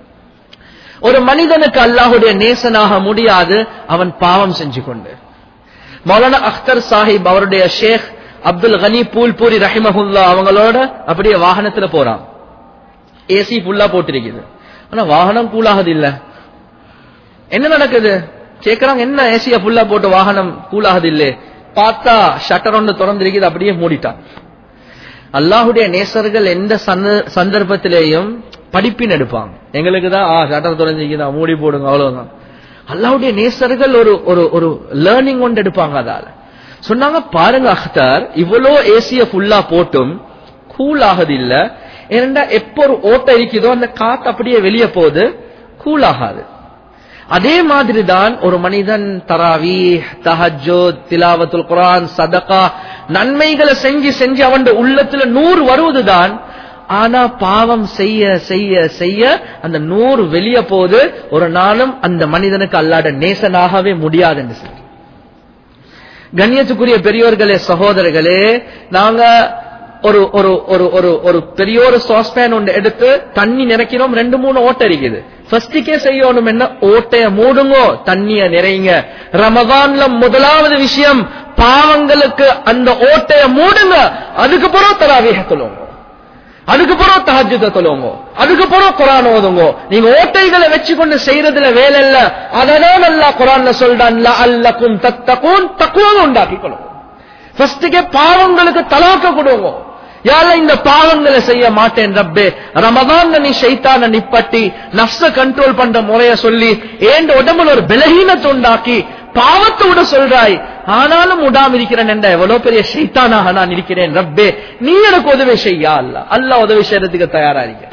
ஒரு மனிதனுக்கு அல்லாஹுடைய நேசனாக முடியாது அவன் பாவம் செஞ்சு கொண்டு மௌலானா அख्तर சாஹிப் அவருடைய ஷேக் அப்துல் கனி பூல்பூரி ரஹிமஹுல்லா அவங்களோட அப்படியே வாகனத்துல போறான் ஏசி ஃபுல்லா போட்டிருக்குது ஆனா வாகனம் கூலாகுது இல்ல என்ன நடக்குது கேக்குறாங்க என்ன ஏசியா ஃபுல்லா போட்டு வாகனம் கூலாகுது இல்ல பார்த்தா ஷட்டர் ஒன்று திறந்திருக்குது அப்படியே மூடிட்டான் அல்லாஹுடைய நேசர்கள் எந்த சந்த- சந்தர்ப்பத்திலேயும் படிப்பின் எடுப்பாங்க எங்களுக்கு தான் ஆ ஷட்டர் திறந்திருக்குதா மூடி போடுங்க அவ்வளவுதான் அல்லாஹ்வுடைய நேசர்கள் ஒரு ஒரு ஒரு லேர்னிங் ஒன்று எடுப்பாங்க அதால சொன்னாங்க பாருங்க அख्तर இவ்வளோ ஏசிய ஃபுல்லா போட்டும் கூல் ஆகுது இல்ல ஏனென்றா எப்போ ஒரு ஓட்டை இருக்குதோ அந்த காத்து அப்படியே வெளியே போகுது கூல் ஆகாது அதே மாதிரி தான் ஒரு மனிதன் தராவி தஹஜோ திலாவத்துல் குரான் சதகா நன்மைகளை செஞ்சு செஞ்சு அவன் உள்ளத்துல நூறு வருவதுதான் ஆனா பாவம் செய்ய செய்ய செய்ய அந்த நூறு வெளியே போது ஒரு நாளும் அந்த மனிதனுக்கு அல்லாட நேசனாகவே முடியாது என்று சொல்லி கண்ணியத்துக்குரிய பெரியோர்களே சகோதரர்களே நாங்க ஒரு ஒரு ஒரு ஒரு ஒரு பெரிய ஒரு சாஸ்பேன் ஒன்று எடுத்து தண்ணி நிறைக்கிறோம் ரெண்டு மூணு ஓட்டை இருக்குது ஃபர்ஸ்டுக்கே செய்யணும் என்ன ஓட்டைய மூடுங்கோ தண்ணிய நிறைங்க ரமதான்ல முதலாவது விஷயம் பாவங்களுக்கு அந்த ஓட்டைய மூடுங்க அதுக்கு பிறகு தராவிக சொல்லுவோம் அதுக்கு பிறகு தஹஜ்ஜுத தொழுவோங்க அதுக்கு பிறகு குரான் ஓதுங்க நீங்க ஓட்டைகளை வச்சு கொண்டு செய்யறதுல வேலை இல்ல அததான் அல்லாஹ் குரான்ல சொல்றான் அல்லக்கும் தத்தகும் தக்குவம் உண்டாக்கி கொள்ளுங்க ஃபர்ஸ்டுக்கே பாவங்களுக்கு தலாக்க கொடுங்க யார இந்த பாவங்களை செய்ய மாட்டேன் ரப்பே ரமதான் நீ ஷைத்தான நிப்பட்டி நப்ச கண்ட்ரோல் பண்ற முறைய சொல்லி ஏண்ட உடம்புல ஒரு பலகீனத்தை உண்டாக்கி பாவத்தை விட சொல்றாய் ஆனாலும் விடாம இருக்கிறேன் என்ற எவ்வளவு பெரிய ஷைத்தானாக நான் இருக்கிறேன் ரப்பே நீ எனக்கு உதவி செய்யா அல்ல அல்ல உதவி செய்யறதுக்கு தயாரா இருக்க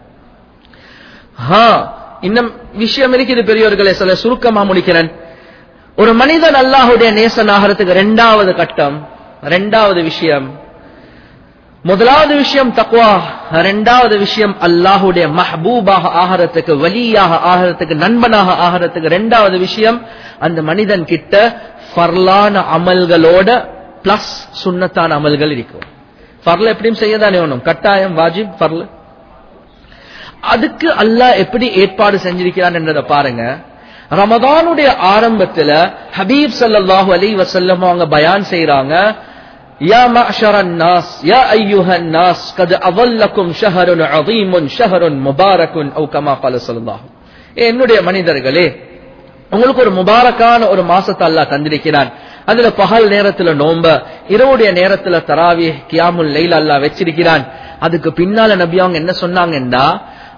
ஆ, இன்னும் விஷயம் இருக்குது பெரியவர்களே சொல்ல சுருக்கமா முடிக்கிறேன் ஒரு மனிதன் அல்லாஹுடைய நேசனாகிறதுக்கு ரெண்டாவது கட்டம் ரெண்டாவது விஷயம் முதலாவது விஷயம் தக்வா ரெண்டாவது விஷயம் அல்லாஹுடைய மஹபூபாக ஆகிறதுக்கு வலியாக ஆகிறதுக்கு நண்பனாக ஆகிறதுக்கு ரெண்டாவது விஷயம் அந்த மனிதன் கிட்ட ஃபர்லான அமல்களோட பிளஸ் சுன்னத்தான அமல்கள் இருக்கும் ஃபர்ல எப்படியும் செய்யதானே வேணும் கட்டாயம் வாஜிப் ஃபர்ல அதுக்கு அல்லாஹ் எப்படி ஏற்பாடு செஞ்சிருக்கிறான் என்றதை பாருங்க ரமதானுடைய ஆரம்பத்துல ஹபீப் ஸல்லல்லாஹு அலைஹி வஸல்லம் அவங்க பயான் செய்றாங்க யா மஅஷரன் நாஸ் யா அய்யுஹன் நாஸ் கத் அவல்லக்கும் ஷஹருன் அதீமுன் ஷஹருன் முபாரக்குன் அவு கமா قال ஸல்லல்லாஹு ஏ என்னுடைய மனிதர்களே உங்களுக்கு ஒரு முபாரக்கான ஒரு மாசத்தை அல்லாஹ் தந்திருக்கிறான் அதுல பகல் நேரத்துல நோம்ப இரவுடைய நேரத்துல தராவி கியாமுல் லைல் அல்லாஹ் வச்சிருக்கிறான் அதுக்கு பின்னால நபி அவங்க என்ன சொன்னாங்கன்னா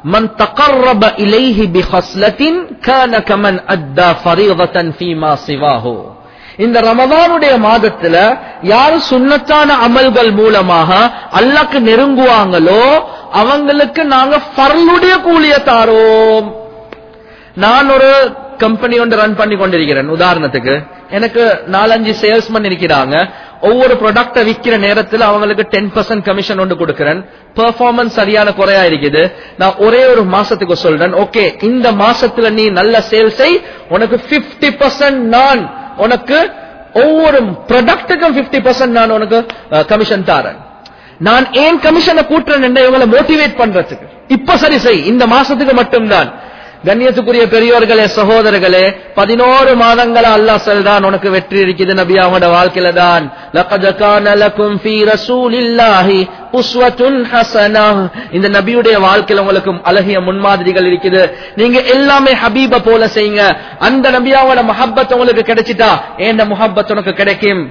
من تقرب إليه بخصلة كان كمن أدى فريضة فيما سواه இந்த ரமதானுடைய மாதத்துல யாரு சுன்னத்தான அமல்கள் மூலமாக அல்லாக்கு நெருங்குவாங்களோ அவங்களுக்கு நாங்க ஃபர்லுடைய கூலிய தாரோம் நான் ஒரு கம்பெனி ஒன்று ரன் பண்ணி கொண்டிருக்கிறேன் உதாரணத்துக்கு எனக்கு நாலஞ்சு சேல்ஸ்மேன் இருக்கிறாங்க ஒவ்வொரு ப்ராடக்ட விக்கிற நேரத்தில் அவங்களுக்கு டென் பர்சன்ட் கமிஷன் ஒன்று கொடுக்கிறேன் பெர்ஃபார்மன்ஸ் சரியான குறையா இருக்குது நான் ஒரே ஒரு மாசத்துக்கு சொல்றேன் ஓகே இந்த மாசத்துல நீ நல்ல சேல்ஸை உனக்கு 50% பர்சன்ட் நான் உனக்கு ஒவ்வொரு ப்ராடக்ட்டுக்கும் 50% பர்சன்ட் நான் உனக்கு கமிஷன் தாரேன் நான் ஏன் கமிஷனை கூட்டுறேன் இவங்களை மோட்டிவேட் பண்றதுக்கு இப்ப சரி செய் இந்த மாசத்துக்கு மட்டும்தான் கண்ணியத்துக்குரிய பெரியோர்களே சகோதரர்களே பதினோரு மாதங்களா அல்லாஹ் சொல்றான் உனக்கு வெற்றி இருக்குது நபி அவனோட வாழ்க்கையில தான் லகத் கான லகும் ஃபீ ரசூலில்லாஹி உஸ்வத்துன் ஹஸனஹ் இந்த நபியுடைய வாழ்க்கையில உங்களுக்கு அழகிய முன்மாதிரிகள் இருக்குது நீங்க எல்லாமே ஹபீப போல செய்யுங்க அந்த நபியாவோட மஹப்பத் உங்களுக்கு கிடைச்சிட்டா ஏன் முஹப்பத் உனக்கு கிடைக்கும்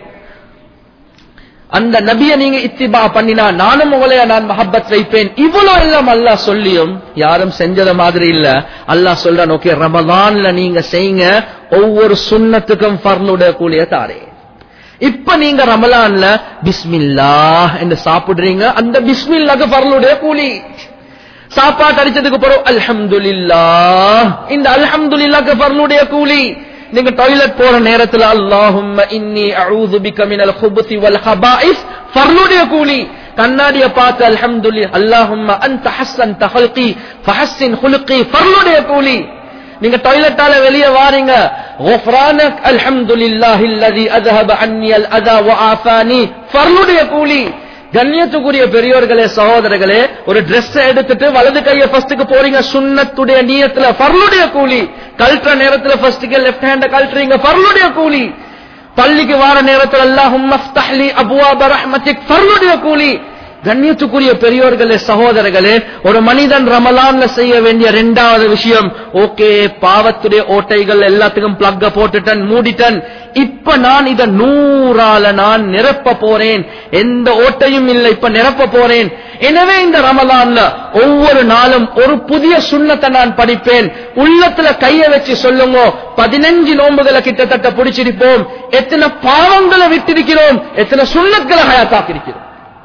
அந்த நபியை நீங்க இத்திபா பண்ணினா நானும் உங்களைய நான் மஹப்பத் வைப்பேன் இவ்வளவு எல்லாம் அல்லாஹ் சொல்லியும் யாரும் செஞ்சத மாதிரி இல்ல அல்லாஹ் சொல்றான் ஓகே ரமதான்ல நீங்க செய்யுங்க ஒவ்வொரு சுண்ணத்துக்கும் ஃபர்லுடைய கூலிய தாரே இப்ப நீங்க ரமலான்ல பிஸ்மில்லா என்று சாப்பிடுறீங்க அந்த பிஸ்மில்லாக்கு ஃபர்லுடைய கூலி சாப்பாட்டு அடிச்சதுக்கு பிறகு அல்ஹம்துலில்லா இந்த அல்ஹம்துலில்லாக்கு ஃபர்லுடைய கூலி நீங்க டாய்லெட் போற நேரத்துல அல்லாஹும்ம இன்னி அஊது பிக மினல் குபுதி வல் ஹபாயிஸ் ஃபர்லுடைய கூலி கண்ணாடிய பார்த்து அல்ஹம்துலில்லா அல்லாஹும்ம அன்த ஹஸ்ஸன் தஹல்கி ஃபஹஸ்ஸின் ஹுலுகி ஃபர்லுடைய கூலி நீங்க டாய்லெட்டால வெளியே வாரீங்க غفرانك الحمد لله الذي اذهب عني الاذى وعافاني ஃபர்லுடைய கூலி கண்ணியத்துக்குரிய பெரியோர்களே சகோதரர்களே ஒரு Dress எடுத்துட்டு வலது கைய ஃபர்ஸ்டுக்கு போறீங்க சுன்னத்துடைய நீயத்துல ஃபர்லுடைய கூலி கல்ற நேரத்துல ஃபர்ஸ்டுக்கு லெஃப்ட் ஹேண்ட கல்றீங்க ஃபர்லுடைய கூலி பள்ளிக்கு வார நேரத்துல அல்லாஹும் மஃப்தஹ்லி அபுவாப ரஹ்மத்திக் ஃபர்லுடைய கூலி கண்ணியத்துக்குரிய பெரியோர்களே சகோதரர்களே ஒரு மனிதன் ரமலான்ல செய்ய வேண்டிய இரண்டாவது விஷயம் ஓகே பாவத்துடைய ஓட்டைகள் எல்லாத்துக்கும் பிளக்க போட்டுட்டன் மூடிட்டன் இப்ப நான் இத நூறால நான் நிரப்ப போறேன் எந்த ஓட்டையும் இல்லை இப்ப நிரப்ப போறேன் எனவே இந்த ரமலான்ல ஒவ்வொரு நாளும் ஒரு புதிய சுண்ணத்தை நான் படிப்பேன் உள்ளத்துல கைய வச்சு சொல்லுங்க பதினஞ்சு நோன்புகளை கிட்டத்தட்ட பிடிச்சிருப்போம் எத்தனை பாவங்களை விட்டிருக்கிறோம் எத்தனை சுண்ணத்களை ஹயாத்தாக்கிருக்கிறோம்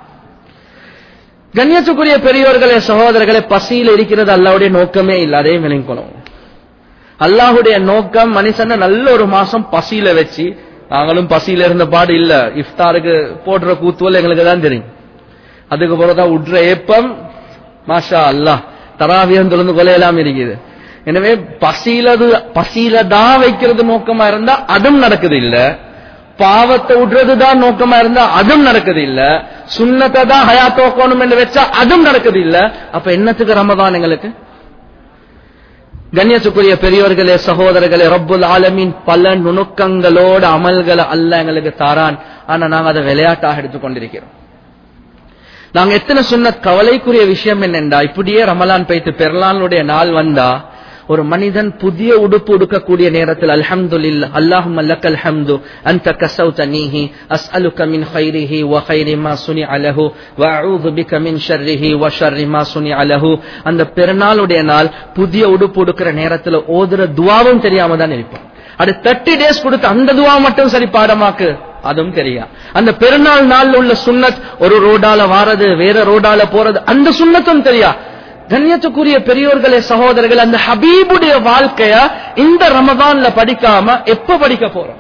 கண்ணியத்துக்குரிய பெரியோர்களே சகோதரர்களே பசியில் இருக்கிறது அல்லாவுடைய நோக்கமே இல்ல அதே விளங்கணும் அல்லாஹுடைய நோக்கம் மனுஷன நல்ல ஒரு மாசம் பசியில வச்சு நாங்களும் பசியில இருந்த பாடு இல்ல இஃப்தாருக்கு போடுற கூத்துவல் எங்களுக்கு தான் தெரியும் அதுக்கு பிறகுதான் உட்ற ஏப்பம் மாஷா அல்லாஹ் தராவியம் தொழுந்து கொலையெல்லாம் இருக்குது எனவே பசியிலது பசியில தான் வைக்கிறது நோக்கமா இருந்தா அதுவும் நடக்குது இல்ல பாவத்தை விடுறதுதான் நோக்கமா இருந்தா அதுவும் நடக்குது இல்ல சுண்ணத்தை தான் ஹயாத்தோக்கணும் என்று வச்சா அதுவும் நடக்குது இல்ல அப்ப என்னத்துக்கு ரமதான் எங்களுக்கு கண்ணியத்துக்குரிய பெரியோர்களே சகோதரர்களே ரப்புல் ஆலமீன் பல நுணுக்கங்களோட அமல்களை அல்ல எங்களுக்கு தாரான் ஆனா நாங்க அதை விளையாட்டாக எடுத்துக்கொண்டிருக்கிறோம் நாங்க எத்தனை சொன்ன கவலைக்குரிய விஷயம் என்னென்றா இப்படியே ரமலான் பைத்து பெருளானுடைய நாள் வந்தா ஒரு மனிதன் புதிய உடுப்பு உடுக்கக்கூடிய நேரத்தில் அல்ஹம்துலில்லா அல்லாஹும் லக்கல் ஹம்து அன்த கஸௌதனீஹி அஸ்அலுக மின் கைரிஹி வ கைரி மா சுனிஅ லஹு வ அஊது பிக மின் ஷர்ரிஹி வ ஷர்ரி மா சுனிஅ லஹு அந்த பெருநாளுடைய நாள் புதிய உடுப்பு உடுக்கிற நேரத்தில் ஓதுற துவாவும் தெரியாம தான் இருப்பான் அது தேர்ட்டி டேஸ் கொடுத்து அந்த துவா மட்டும் சரி பாடமாக்கு அதுவும் தெரியா அந்த பெருநாள் நாள்ல உள்ள சுண்ணத் ஒரு ரோடால வாரது வேற ரோடால போறது அந்த சுண்ணத்தும் தெரியா கண்ணியத்துக்குரிய பெரியோர்களே சகோதரர்கள் அந்த ஹபீபுடைய வாழ்க்கைய இந்த ரமதான்ல படிக்காம எப்ப படிக்க போறோம்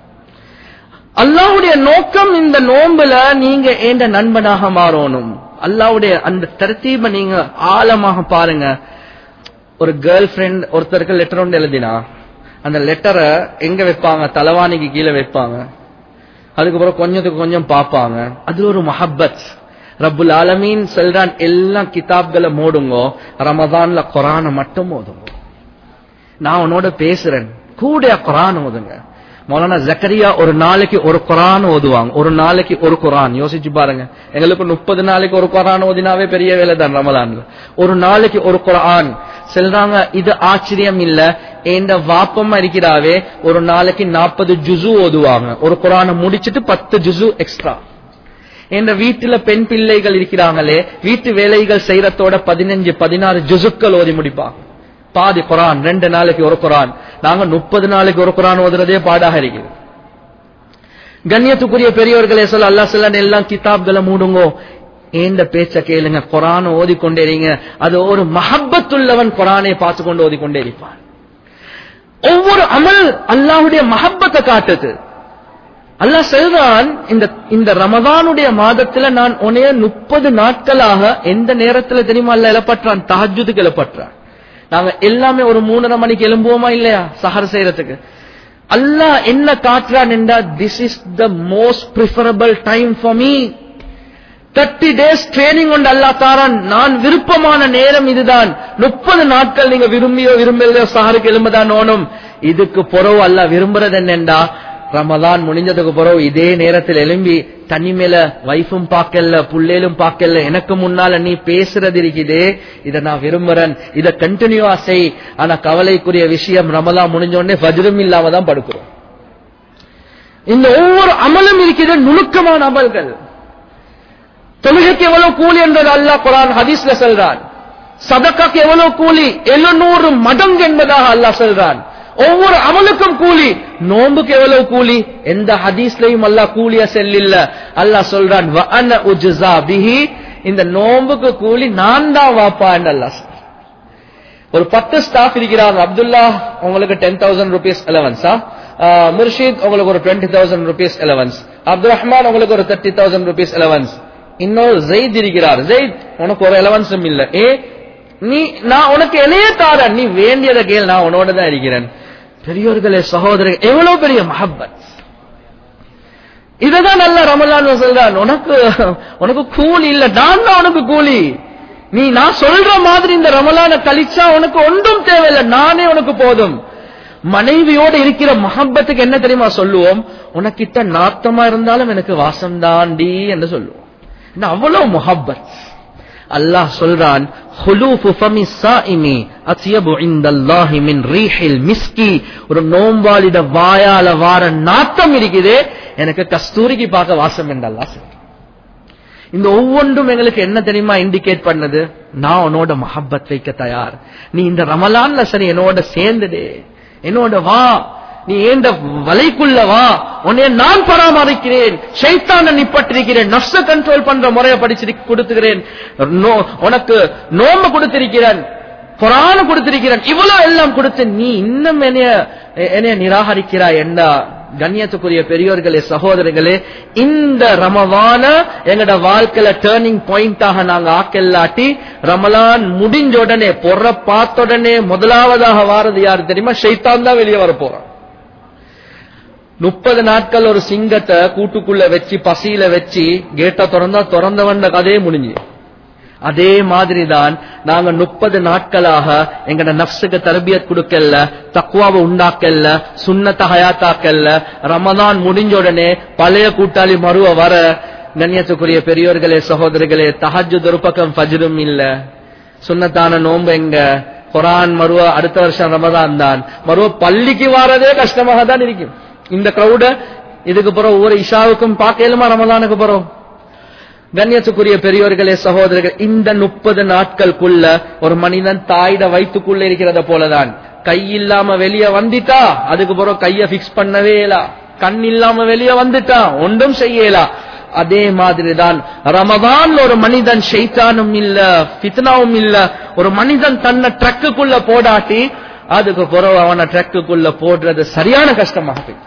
அல்லாவுடைய நோக்கம் இந்த நோம்புல நீங்க ஏண்ட நண்பனாக மாறணும் அல்லாவுடைய அந்த தரத்தீப நீங்க ஆழமாக பாருங்க ஒரு கேர்ள் ஃபிரெண்ட் ஒருத்தருக்கு லெட்டர் ஒன்று எழுதினா அந்த லெட்டரை எங்க வைப்பாங்க தலவாணிக்கு கீழே வைப்பாங்க அதுக்கப்புறம் கொஞ்சத்துக்கு கொஞ்சம் பார்ப்பாங்க அதுல ஒரு மஹப்பத் ரப்புல் ஆலமீன் சொல்றான் எல்லா கிதாப்களை மோடுங்கோ ரமதான்ல குரான மட்டும் ஓதுங்க நான் உன்னோட பேசுறேன் கூட குரான் ஓதுங்க மௌலானா ஜக்கரியா ஒரு நாளைக்கு ஒரு குரான் ஓதுவாங்க ஒரு நாளைக்கு ஒரு குரான் யோசிச்சு பாருங்க எங்களுக்கு முப்பது நாளைக்கு ஒரு குரான் ஓதினாவே பெரிய வேலை தான் ரமலான்ல ஒரு நாளைக்கு ஒரு குரான் சொல்றாங்க இது ஆச்சரியம் இல்ல எந்த வாப்பமா இருக்கிறாவே ஒரு நாளைக்கு நாற்பது ஜுசு ஓதுவாங்க ஒரு குரானை முடிச்சிட்டு பத்து ஜுசு எக்ஸ்ட்ரா என்ற வீட்டுல பெண் பிள்ளைகள் இருக்கிறாங்களே வீட்டு வேலைகள் செய்யறதோட பதினஞ்சு பதினாறு ஜுசுக்கள் ஓதி முடிப்பாங்க பாதி குரான் ரெண்டு நாளைக்கு ஒரு குரான் நாங்க முப்பது நாளைக்கு ஒரு குரான் ஓதுறதே பாடாக இருக்குது கண்ணியத்துக்குரிய பெரியவர்களே சொல்ல அல்லா சொல்ல எல்லாம் கிதாப்களை மூடுங்கோ ஏண்ட பேச்ச கேளுங்க குரான ஓதிக்கொண்டே இருங்க அது ஒரு மஹப்பத்துள்ளவன் குரானை பார்த்து கொண்டு ஓதிக்கொண்டே இருப்பான் ஒவ்வொரு அமல் அல்லாஹுடைய மஹப்பத்தை காட்டுது அல்லாஹ் சொல்றான் இந்த இந்த ரமதானுடைய மாதத்துல நான் உனைய முப்பது நாட்களாக எந்த நேரத்துல தெரியுமா அல்ல இழப்பற்றான் தஹஜுதுக்கு இழப்பற்றான் நாங்க எல்லாமே ஒரு மூணரை மணிக்கு எழும்புவோமா இல்லையா சஹர் செய்யறதுக்கு அல்லாஹ் என்ன காட்டுறான் என்றா this is the most preferable time for me thirty days training கொண்டு அல்லா தாரான் நான் விருப்பமான நேரம் இதுதான் முப்பது நாட்கள் நீங்க விரும்பியோ விரும்பலையோ சஹருக்கு எலும்புதான் ஓணும் இதுக்கு புறவு அல்ல விரும்புறது என்னண்டா ரமதான் முடிஞ்சதுக்கு பிறகு இதே நேரத்தில் எழும்பி தனிமேல வைஃபும் பார்க்கல புள்ளேலும் பார்க்கல எனக்கு முன்னால நீ பேசுறது இருக்குதே இத நான் விரும்புறேன் இத கண்டினியூவா செய் ஆனா கவலைக்குரிய விஷயம் ரமதான் முடிஞ்ச உடனே வஜ்ரம் இல்லாம தான் படுக்கிறோம் இந்த ஒவ்வொரு அமலும் இருக்கிற நுணுக்கமான அமல்கள் தொழுகைக்கு எவ்வளவு கூலி என்றது அல்லாஹ் குரான் ஹதீஸ்ல சொல்றான் சதக்காக்கு எவ்வளவு கூலி எழுநூறு மடங்கு என்பதாக அல்லாஹ் சொல்றான் ஒவ்வொரு அமலுக்கும் கூலி நோன்புக்கு எவ்வளவு கூலி எந்த ஹதீஸ்லயும் அல்லாஹ் கூலிய செல்லில்ல அல்லாஹ் சொல்றான் வ அன உஜ்ஸா பிஹி இந்த நோன்புக்கு கூலி நான் தான் வாப்பா என்று அல்லாஹ் சொல்றான். ஒரு பத்து ஸ்டாஃப் இருக்கிறாங்க அப்துல்லா உங்களுக்கு டென் தௌசண்ட் ருபீஸ் அலவன்ஸா முர்ஷித் உங்களுக்கு ஒரு twenty thousand rupees allowance Abdul Rahman உங்களுக்கு ஒரு தேர்ட்டி தௌசண்ட் ருபீஸ் அலவன்ஸ் இன்னொரு ஜெயித் இருக்கிறார் ஜெயித் உனக்கு ஒரு அலவன்ஸும் இல்ல ஏ நீ நான் உனக்கு என்னைய தாரேன் நீ வேண்டியதை கேள் நான் உன்னோட தான் இருக்கிறேன் பெரியோர்களே சகோதரர் எவ்வளவு பெரிய மஹப்பத் இததான் நல்ல ரமலான் சொல்றான் உனக்கு உனக்கு கூலி இல்ல நான் தான் உனக்கு கூலி நீ நான் சொல்ற மாதிரி இந்த ரமலான கழிச்சா உனக்கு ஒன்றும் தேவையில்லை நானே உனக்கு போதும் மனைவியோட இருக்கிற மஹப்பத்துக்கு என்ன தெரியுமா சொல்லுவோம் உனக்கிட்ட நாத்தமா இருந்தாலும் எனக்கு வாசம் தாண்டி என்று சொல்லுவோம் என்ன அவ்வளவு முஹப்பத் அல்லாஹ் சொல்றான் ஹுலூஃபு ஃபமி ஸாயிமி அத்யபு இந்தல்லாஹி மின் ரீஹில் மிஸ்கி ஒரு நோம்பாளிட வாயால வார நாத்தம் இருக்குதே எனக்கு கஸ்தூரிக்கு பார்க்க வாசம் என்று அல்லாஹ் சொல்றான் இந்த ஒவ்வொன்றும் எங்களுக்கு என்ன தெரியுமா இண்டிகேட் பண்ணது நான் உன்னோட மஹப்பத் வைக்க தயார் நீ இந்த ரமலான்ல சரி என்னோட சேர்ந்துடு என்னோட வா நீ ஏண்ட வலைக்குள்ள வா உன்னைய நான் பராமரிக்கிறேன் ஷைத்தான நிப்பட்டிருக்கிறேன் நஷ்ட கண்ட்ரோல் பண்ற முறையை படிச்சு கொடுத்துக்கிறேன் நோ- உனக்கு நோம்பு கொடுத்திருக்கிறேன் குரான கொடுத்திருக்கிறேன் இவ்வளவு எல்லாம் கொடுத்து நீ இன்னும் என்னைய என்னைய நிராகரிக்கிறாய் என்ன கண்ணியத்துக்குரிய பெரியோர்களே சகோதரர்களே இந்த ரமவான எங்கட வாழ்க்கையில டேர்னிங் பாயிண்டாக நாங்க ஆக்கல்லாட்டி ரமலான் முடிஞ்ச உடனே பொற பார்த்த உடனே முதலாவதாக வாரது யாரு தெரியுமா ஷைத்தான் தான் வெளியே வர போறான் முப்பது நாட்கள் ஒரு சிங்கத்தை கூட்டுக்குள்ள வச்சு பசியில வச்சு கேட்ட திறந்தா திறந்தவன் கதையே முடிஞ்சு அதே மாதிரி தான் நாங்க முப்பது நாட்களாக எங்கட நப்சுக்கு தரபியத் கொடுக்கல தக்குவாவை உண்டாக்கல்ல சுண்ணத்தை ஹயாத்தாக்கல்ல ரமதான் முடிஞ்ச உடனே பழைய கூட்டாளி மறுவ வர கண்ணியத்துக்குரிய பெரியோர்களே சகோதரர்களே தஹஜ்ஜுத் ஒரு பக்கம் ஃபஜ்ரும் இல்ல சுண்ணத்தான நோன்பு எங்க குரான் மறுவ அடுத்த வருஷம் ரமதான் தான் மறுவ பள்ளிக்கு வாரதே கஷ்டமாக தான் இருக்கும் இந்த கிரௌட இதுக்கு பிறகு ஒவ்வொரு இஷாவுக்கும் பார்க்கலுமா ரமதானுக்கு பிறகு கண்ணியத்துக்குரிய பெரியோர்களே சகோதரர்கள் இந்த முப்பது நாட்களுக்குள்ள ஒரு மனிதன் தாயிட வயிற்றுக்குள்ள இருக்கிறத போலதான் கை இல்லாம வெளியே வந்துட்டா அதுக்கு பிறகு கைய பிக்ஸ் பண்ணவே இல்ல கண் இல்லாம வெளியே வந்துட்டா ஒன்றும் செய்யலா அதே மாதிரிதான் ரமதான் ஒரு மனிதன் ஷைத்தானும் இல்ல ஃபித்னாவும் இல்ல ஒரு மனிதன் தன்னை ட்ரக்குக்குள்ள போடாட்டி அதுக்கு பிறகு அவனை ட்ரக்குக்குள்ள போடுறது சரியான கஷ்டமாக போயிடுது.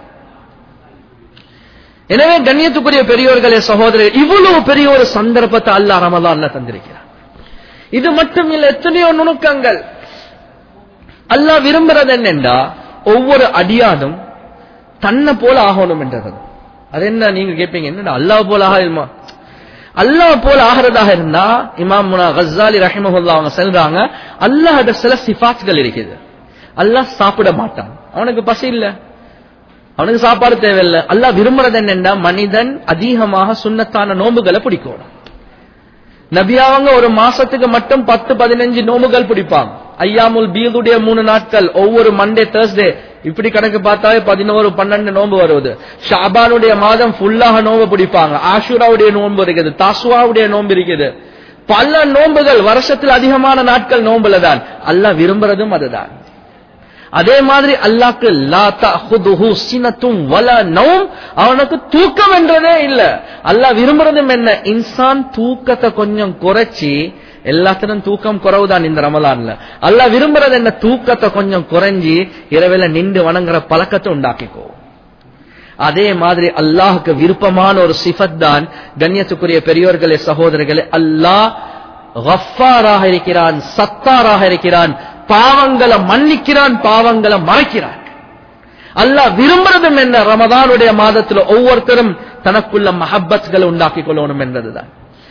எனவே கண்ணியத்துக்குரிய பெரியோர்களே சகோதரர் இவ்வளவு பெரிய ஒரு சந்தர்ப்பத்தை அல்லாஹ் ரமலான்ல தந்திருக்கிறார் இது மட்டும் இல்ல எத்தனையோ நுணுக்கங்கள் அல்லாஹ் விரும்புறது என்னென்றா ஒவ்வொரு அடியானும் தன்னை போல ஆகணும் என்றது அது என்ன நீங்க கேட்பீங்க என்ன அல்லாஹ் போல ஆகணுமா அல்லாஹ் போல ஆகிறதாக இருந்தா இமாம் முனா கஸ்ஸாலி ரஹிமஹுல்லா அவங்க சொல்றாங்க அல்லாஹ் சில சிஃபாத்கள் இருக்குது அல்லாஹ் சாப்பிட மாட்டான் அவனுக்கு பசி இல்ல அவனுக்கு சாப்பாடு தேவையில்லை அல்லாஹ் விரும்புறது என்னன்னா மனிதன் அதிகமாக சுண்ணத்தான நோம்புகளை பிடிக்கணும் நபியாவங்க ஒரு மாசத்துக்கு மட்டும் பத்து பதினஞ்சு நோம்புகள் பிடிப்பாங்க ஐயாமுல் பீதுடைய மூணு நாட்கள் ஒவ்வொரு மண்டே தேர்ஸ்டே இப்படி கணக்கு பார்த்தாவே பதினோரு பன்னெண்டு நோன்பு வருவது ஷாபானுடைய மாதம் ஃபுல்லாக நோன்பு பிடிப்பாங்க ஆஷுராவுடைய நோன்பு இருக்குது தாசுவாவுடைய நோன்பு இருக்குது பல நோன்புகள் வருஷத்தில் அதிகமான நாட்கள் நோன்புல தான் அல்லாஹ் விரும்புறதும் அதுதான் அதே மாதிரி அல்லாக்கு லா தஹுதுஹு சினத்தும் வல நவும் அவனுக்கு தூக்கம் என்றதே இல்ல அல்லாஹ் விரும்புறதும் என்ன இன்சான் தூக்கத்தை கொஞ்சம் குறைச்சி எல்லாத்திலும் தூக்கம் குறவுதான் இந்த ரமலான்ல அல்லாஹ் விரும்புறது என்ன தூக்கத்தை கொஞ்சம் குறைஞ்சி இரவில நின்று வணங்குற பழக்கத்தை உண்டாக்கிக்கோ அதே மாதிரி அல்லாஹுக்கு விருப்பமான ஒரு சிஃபத் தான் கண்ணியத்துக்குரிய பெரியோர்களே சகோதரர்களே அல்லாஹ் கஃபாராக இருக்கிறான் சத்தாராக இருக்கிறான் பாவங்களை மன்னிக்கிறான் பாவங்களை மறைக்கிறான் அல்லாஹ் விரும்புறதும் என்ன ரமதானுடைய மாதத்துல ஒவ்வொருத்தரும் தனக்குள்ள மஹப்பத்களை உண்டாக்கி கொள்ளணும் என்பதுதான்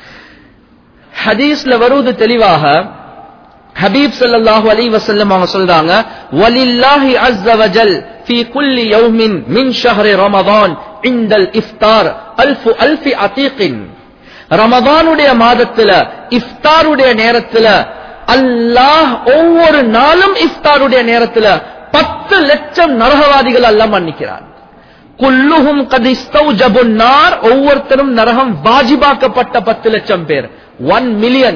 ஹதீஸ்ல வருவது தெளிவாக ஹபீப் ஸல்லல்லாஹு அலைஹி வஸல்லம் அவங்க சொல்றாங்க வலில்லாஹி அஸ்ஸ வஜல் في كل يوم من شهر رمضان عند الافطار الف الف عتيق ரமதானுடைய மாதத்துல இஃப்தாருடைய நேரத்துல அல்லாஹ் ஒவ்வொரு நாளும் இஃப்தாருடைய நேரத்துல பத்து லட்சம் நரகவாதிகள் அல்லாஹ் மன்னிக்கிறான் குல்லுஹும் கதிஸ்தௌஜபுன் நார் ஒவ்வொருத்தரும் நரகம் வாஜிபாக்கப்பட்ட பத்து லட்சம் பேர் ஒன் மில்லியன்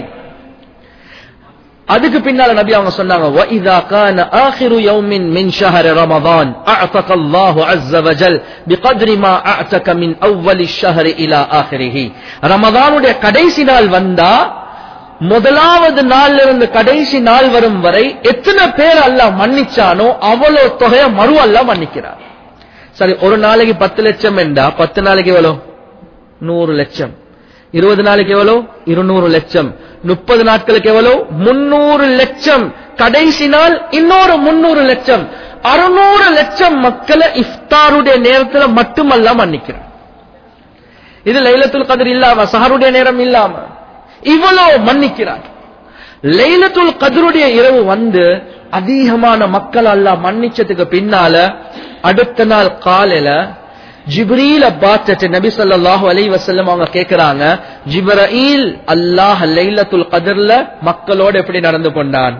அதுக்கு பின்னால நபி அவங்க சொன்னாங்க وَإِذَا كَانَ آخِرُ يَوْمٍ مِنْ شَهْرِ رَمَضَانَ أَعْتَقَ اللَّهُ عَزَّ وَجَلَّ بِقَدْرِ مَا أَعْتَقَ مِنْ أَوَّلِ الشَّهْرِ إِلَى آخِرِهِ ரமதானுடைய கடைசி நாள் வந்தா முதலாவது நாள்ல இருந்து கடைசி நாள் வரும் வரை எத்தனை பேர் அல்லாஹ் மன்னிச்சானோ அவ்வளவு தொகையை மறு அல்லாஹ் மன்னிக்கிறார் சரி ஒரு நாளைக்கு பத்து லட்சம் என்றா பத்து நாளைக்கு எவ்வளவு நூறு லட்சம் இருபது நாளைக்கு எவ்வளவு இருநூறு லட்சம் முப்பது நாட்களுக்கு எவ்வளவு முன்னூறு லட்சம் கடைசி நாள் இன்னொரு முன்னூறு லட்சம் அறுநூறு லட்சம் மக்களை இஃப்தாருடைய நேரத்துல மட்டுமல்ல மன்னிக்கிறார் இது லைலத்துல் கதிர் இல்லாம சஹருடைய நேரம் இல்லாம இவ்வளவு மன்னிக்கிறார் லைலத்துல் கதருடைய இரவு வந்து அதிகமான மக்கள் அல்லாஹ் மன்னிச்சதுக்கு பின்னால அடுத்த நாள் காலையில ஜிப்ரீல பார்த்துட்டு நபி ஸல்லல்லாஹு அலைஹி வஸல்லம் அவங்க கேக்குறாங்க ஜிப்ரீல் அல்லாஹ் லைலத்துல் கத்ர்ல மக்களோட எப்படி நடந்து கொண்டான்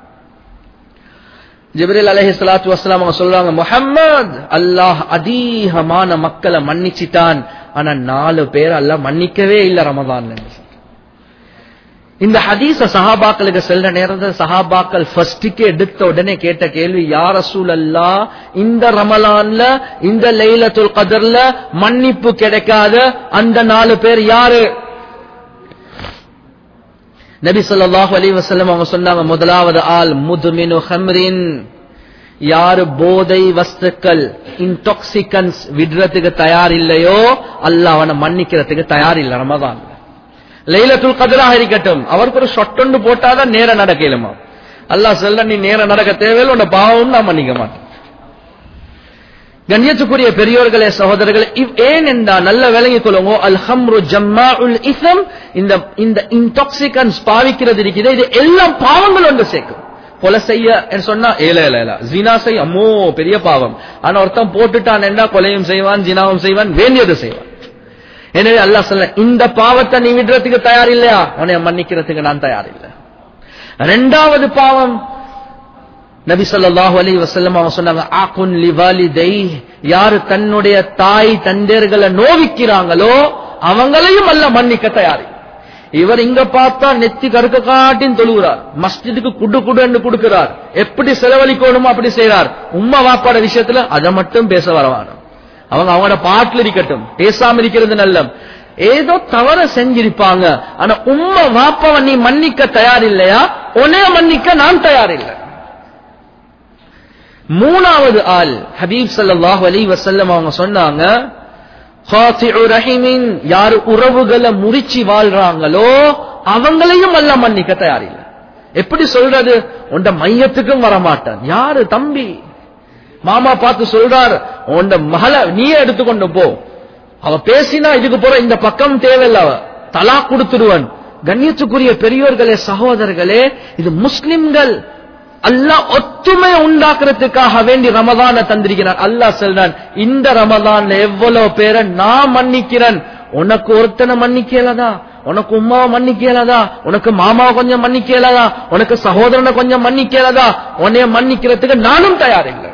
ஜிப்ரீல் அலைஹி ஸலாத்து வஸலாம் அவங்க சொல்றாங்க முஹம்மத் அல்லாஹ் அதிகமான மக்களை மன்னிச்சிட்டான் ஆனா நாலு பேர் அல்லாஹ் மன்னிக்கவே இல்ல ரமதான்ல இந்த ஹதீஸ சஹாபாக்களுக்கு செல்ற நேரத்தில் சஹாபாக்கள் ஃபர்ஸ்டுக்கு எடுத்த உடனே கேட்ட கேள்வி யார் ரசூல் அல்லா இந்த ரமலான்ல இந்த லைலத்துல் கதர்ல மன்னிப்பு கிடைக்காத அந்த நாலு பேர் யாரு நபி ஸல்லல்லாஹு அலைஹி வஸல்லம் அவங்க சொன்னாங்க முதலாவது ஆள் முதுமினு ஹம்ரின் யாரு போதை வஸ்துக்கள் இன்டாக்சிகன்ஸ் விடுறதுக்கு தயார் இல்லையோ அல்லாஹ் அவனை மன்னிக்கிறதுக்கு தயார் இல்லை ரமதான் லைலத்துல் கதிராக இருக்கட்டும் அவருக்கு ஒரு சொட்டொண்டு போட்டாதான் நேர நடக்கலுமா அல்லாஹ் சொல்ல நீ நேர நடக்க தேவையில்லை உன்னை பாவம் நான் மன்னிக்க மாட்டேன் கண்ணியத்துக்குரிய பெரியோர்களே சகோதரர்களே ஏன் என்றா நல்ல விளங்கிக் கொள்ளுங்க அல்ஹம்ரு ஜம்மா உல் இசம் இந்த இந்த இன்டாக்சிகன்ஸ் பாவிக்கிறது இருக்குது இது எல்லாம் பாவங்கள் ஒன்று சேர்க்கும் கொலை செய்ய சொன்னா ஏல ஏல ஏல ஜினா செய்ய அம்மோ பெரிய பாவம் ஆனா ஒருத்தன் போட்டுட்டான் என்ன கொலையும் செய்வான் ஜினாவும் செய்வான் வேண்டியது செய்வான் எனவே அல்லாஹ் சொல்ல இந்த பாவத்தை நீ விடுறதுக்கு தயார் இல்லையா உன்னை மன்னிக்கிறதுக்கு நான் தயார் இல்லை ரெண்டாவது பாவம் நபி சொல்லாஹு அலி வசல்லம் அவங்க சொன்னாங்க ஆக்குன் லிவாலிதை யாரு தன்னுடைய தாய் தந்தையர்களை நோவிக்கிறாங்களோ அவங்களையும் அல்ல மன்னிக்க தயார் இவர் இங்க பார்த்தா நெத்தி கருக்க காட்டின் தொழுகிறார் மஸ்ஜிதுக்கு குடு குடு கொடுக்கிறார் எப்படி செலவழிக்கணுமோ அப்படி செய்யறார் உம்மா வாப்பாட விஷயத்துல அதை மட்டும் பேச வரவானோம் அவங்க அவங்களோட பாட்டில் இருக்கட்டும் பேசாம இருக்கிறது நல்ல ஏதோ தவற செஞ்சிருப்பாங்க ஆனா உண்மை வாப்பவ நீ மன்னிக்க தயார் இல்லையா உன்னைய மன்னிக்க நான் தயார் இல்லை மூணாவது ஆள் ஹபீப் சல்லாஹ் அலி வசல்லம் அவங்க சொன்னாங்க யாரு உறவுகளை முறிச்சு வாழ்றாங்களோ அவங்களையும் அல்ல மன்னிக்க தயாரில்லை எப்படி சொல்றது உண்ட மையத்துக்கும் வரமாட்டான் யாரு தம்பி மாமா பார்த்து சொல்றார் உண்ட மகளை நீயே எடுத்துக்கொண்டு போ அவ பேசினா இதுக்கு போற இந்த பக்கம் தேவையில்ல அவ தலா கொடுத்துருவன் கண்ணியத்துக்குரிய பெரியோர்களே சகோதரர்களே இது முஸ்லிம்கள் அல்லாஹ் ஒத்துமை உண்டாக்குறதுக்காக வேண்டி ரமதான தந்திருக்கிறான் அல்லாஹ் சொல்றான் இந்த ரமதான்ல எவ்வளவு பேரை நான் மன்னிக்கிறேன் உனக்கு ஒருத்தனை மன்னிக்கலதா உனக்கு உமாவை மன்னிக்கலாதா உனக்கு மாமாவை கொஞ்சம் மன்னிக்கலாதா உனக்கு சகோதரனை கொஞ்சம் மன்னிக்கலாதா உன்னைய மன்னிக்கிறதுக்கு நானும் தயார் இல்லை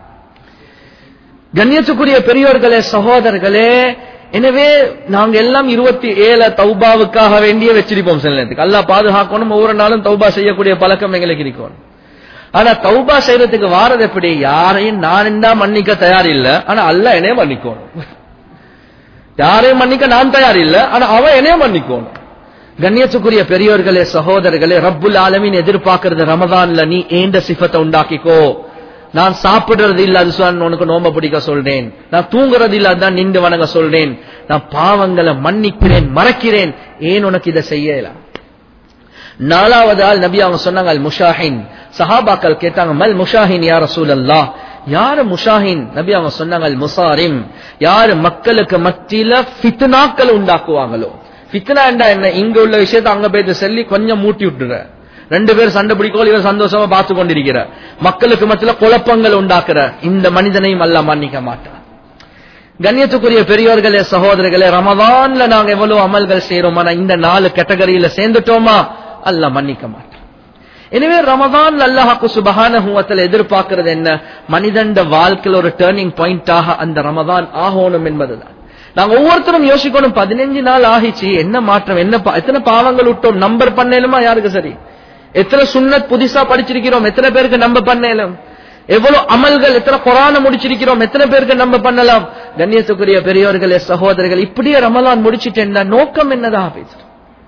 கண்ணியத்துக்குரிய பெரியோர்களே சகோதரர்களே எனவே நாங்க எல்லாம் இருபத்தி ஏழு தௌபாவுக்காக வேண்டிய வச்சிருப்போம் சில நேரத்துக்கு அல்லா பாதுகாக்கணும் ஒவ்வொரு நாளும் தௌபா செய்யக்கூடிய பழக்கம் எங்களுக்கு இருக்கணும் ஆனா தௌபா செய்யறதுக்கு வாரது எப்படி யாரையும் நான் தான் மன்னிக்க தயார் இல்ல ஆனா அல்ல என்னைய மன்னிக்கணும் யாரையும் மன்னிக்க நான் தயார் இல்ல ஆனா அவன் என்னைய மன்னிக்கணும் கண்ணியத்துக்குரிய பெரியோர்களே சகோதரர்களே ரப்புல் ஆலமின் எதிர்பார்க்கறது ரமதான்ல நீ ஏண்ட சிஃபத்தை உண்டாக்கிக்கோ நான் சாப்பிடுறது இல்ல அது சொன்ன உனக்கு நோம்ப பிடிக்க சொல்றேன் நான் தூங்குறது இல்ல அதான் நின்று வணங்க சொல்றேன் நான் பாவங்களை மன்னிக்கிறேன் மறக்கிறேன் ஏன் உனக்கு இதை செய்யலாம் நாலாவது ஆள் நபி அவங்க சொன்னாங்க அல் முஷாஹின் சஹாபாக்கள் கேட்டாங்க மல் முஷாஹின் யார் ரசூல் அல்லா யாரு முஷாஹின் நபி அவங்க சொன்னாங்க அல் முசாரிம் யாரு மக்களுக்கு மத்தியில ஃபித்னாக்கள் உண்டாக்குவாங்களோ ஃபித்னா என்ன இங்க உள்ள விஷயத்தை அங்க போயிட்டு சொல்லி கொஞ்சம் மூட்டி விட்டுற ரெண்டு பேர் சண்டை பிடிக்கோல் இவர் சந்தோஷமா பார்த்து கொண்டிருக்கிற மக்களுக்கு மத்தியில குழப்பங்கள் உண்டாக்குற இந்த மனிதனையும் அல்ல மன்னிக்க மாட்டான் கண்ணியத்துக்குரிய பெரியோர்களே சகோதரர்களே ரமதான்ல நாங்க எவ்வளவு அமல்கள் செய்யறோம் ஆனா இந்த நாலு கேட்டகரியில சேர்ந்துட்டோமா அல்ல மன்னிக்க மாட்டான் எனவே ரமதான் அல்லாஹாக்கு சுபகான ஹூவத்தில் எதிர்பார்க்கிறது என்ன மனிதண்ட வாழ்க்கையில் ஒரு டேர்னிங் பாயிண்டாக அந்த ரமதான் ஆகணும் என்பதுதான் நாங்க ஒவ்வொருத்தரும் யோசிக்கணும் பதினஞ்சு நாள் ஆகிச்சு என்ன மாற்றம் என்ன எத்தனை பாவங்கள் விட்டோம் நம்பர் பண்ணலுமா யாருக்கு சரி எத்தனை சுண்ணத் புதுசா படிச்சிருக்கிறோம் எத்தனை பேருக்கு நம்ப பண்ணலும் எவ்வளவு அமல்கள் எத்தனை குரான முடிச்சிருக்கிறோம் எத்தனை பேருக்கு நம்ப பண்ணலாம் கண்ணியத்துக்குரிய பெரியோர்களே சகோதரர்கள் இப்படியே ரமலான் முடிச்சிட்டேன் நோக்கம் என்னதாக பேசுறோம்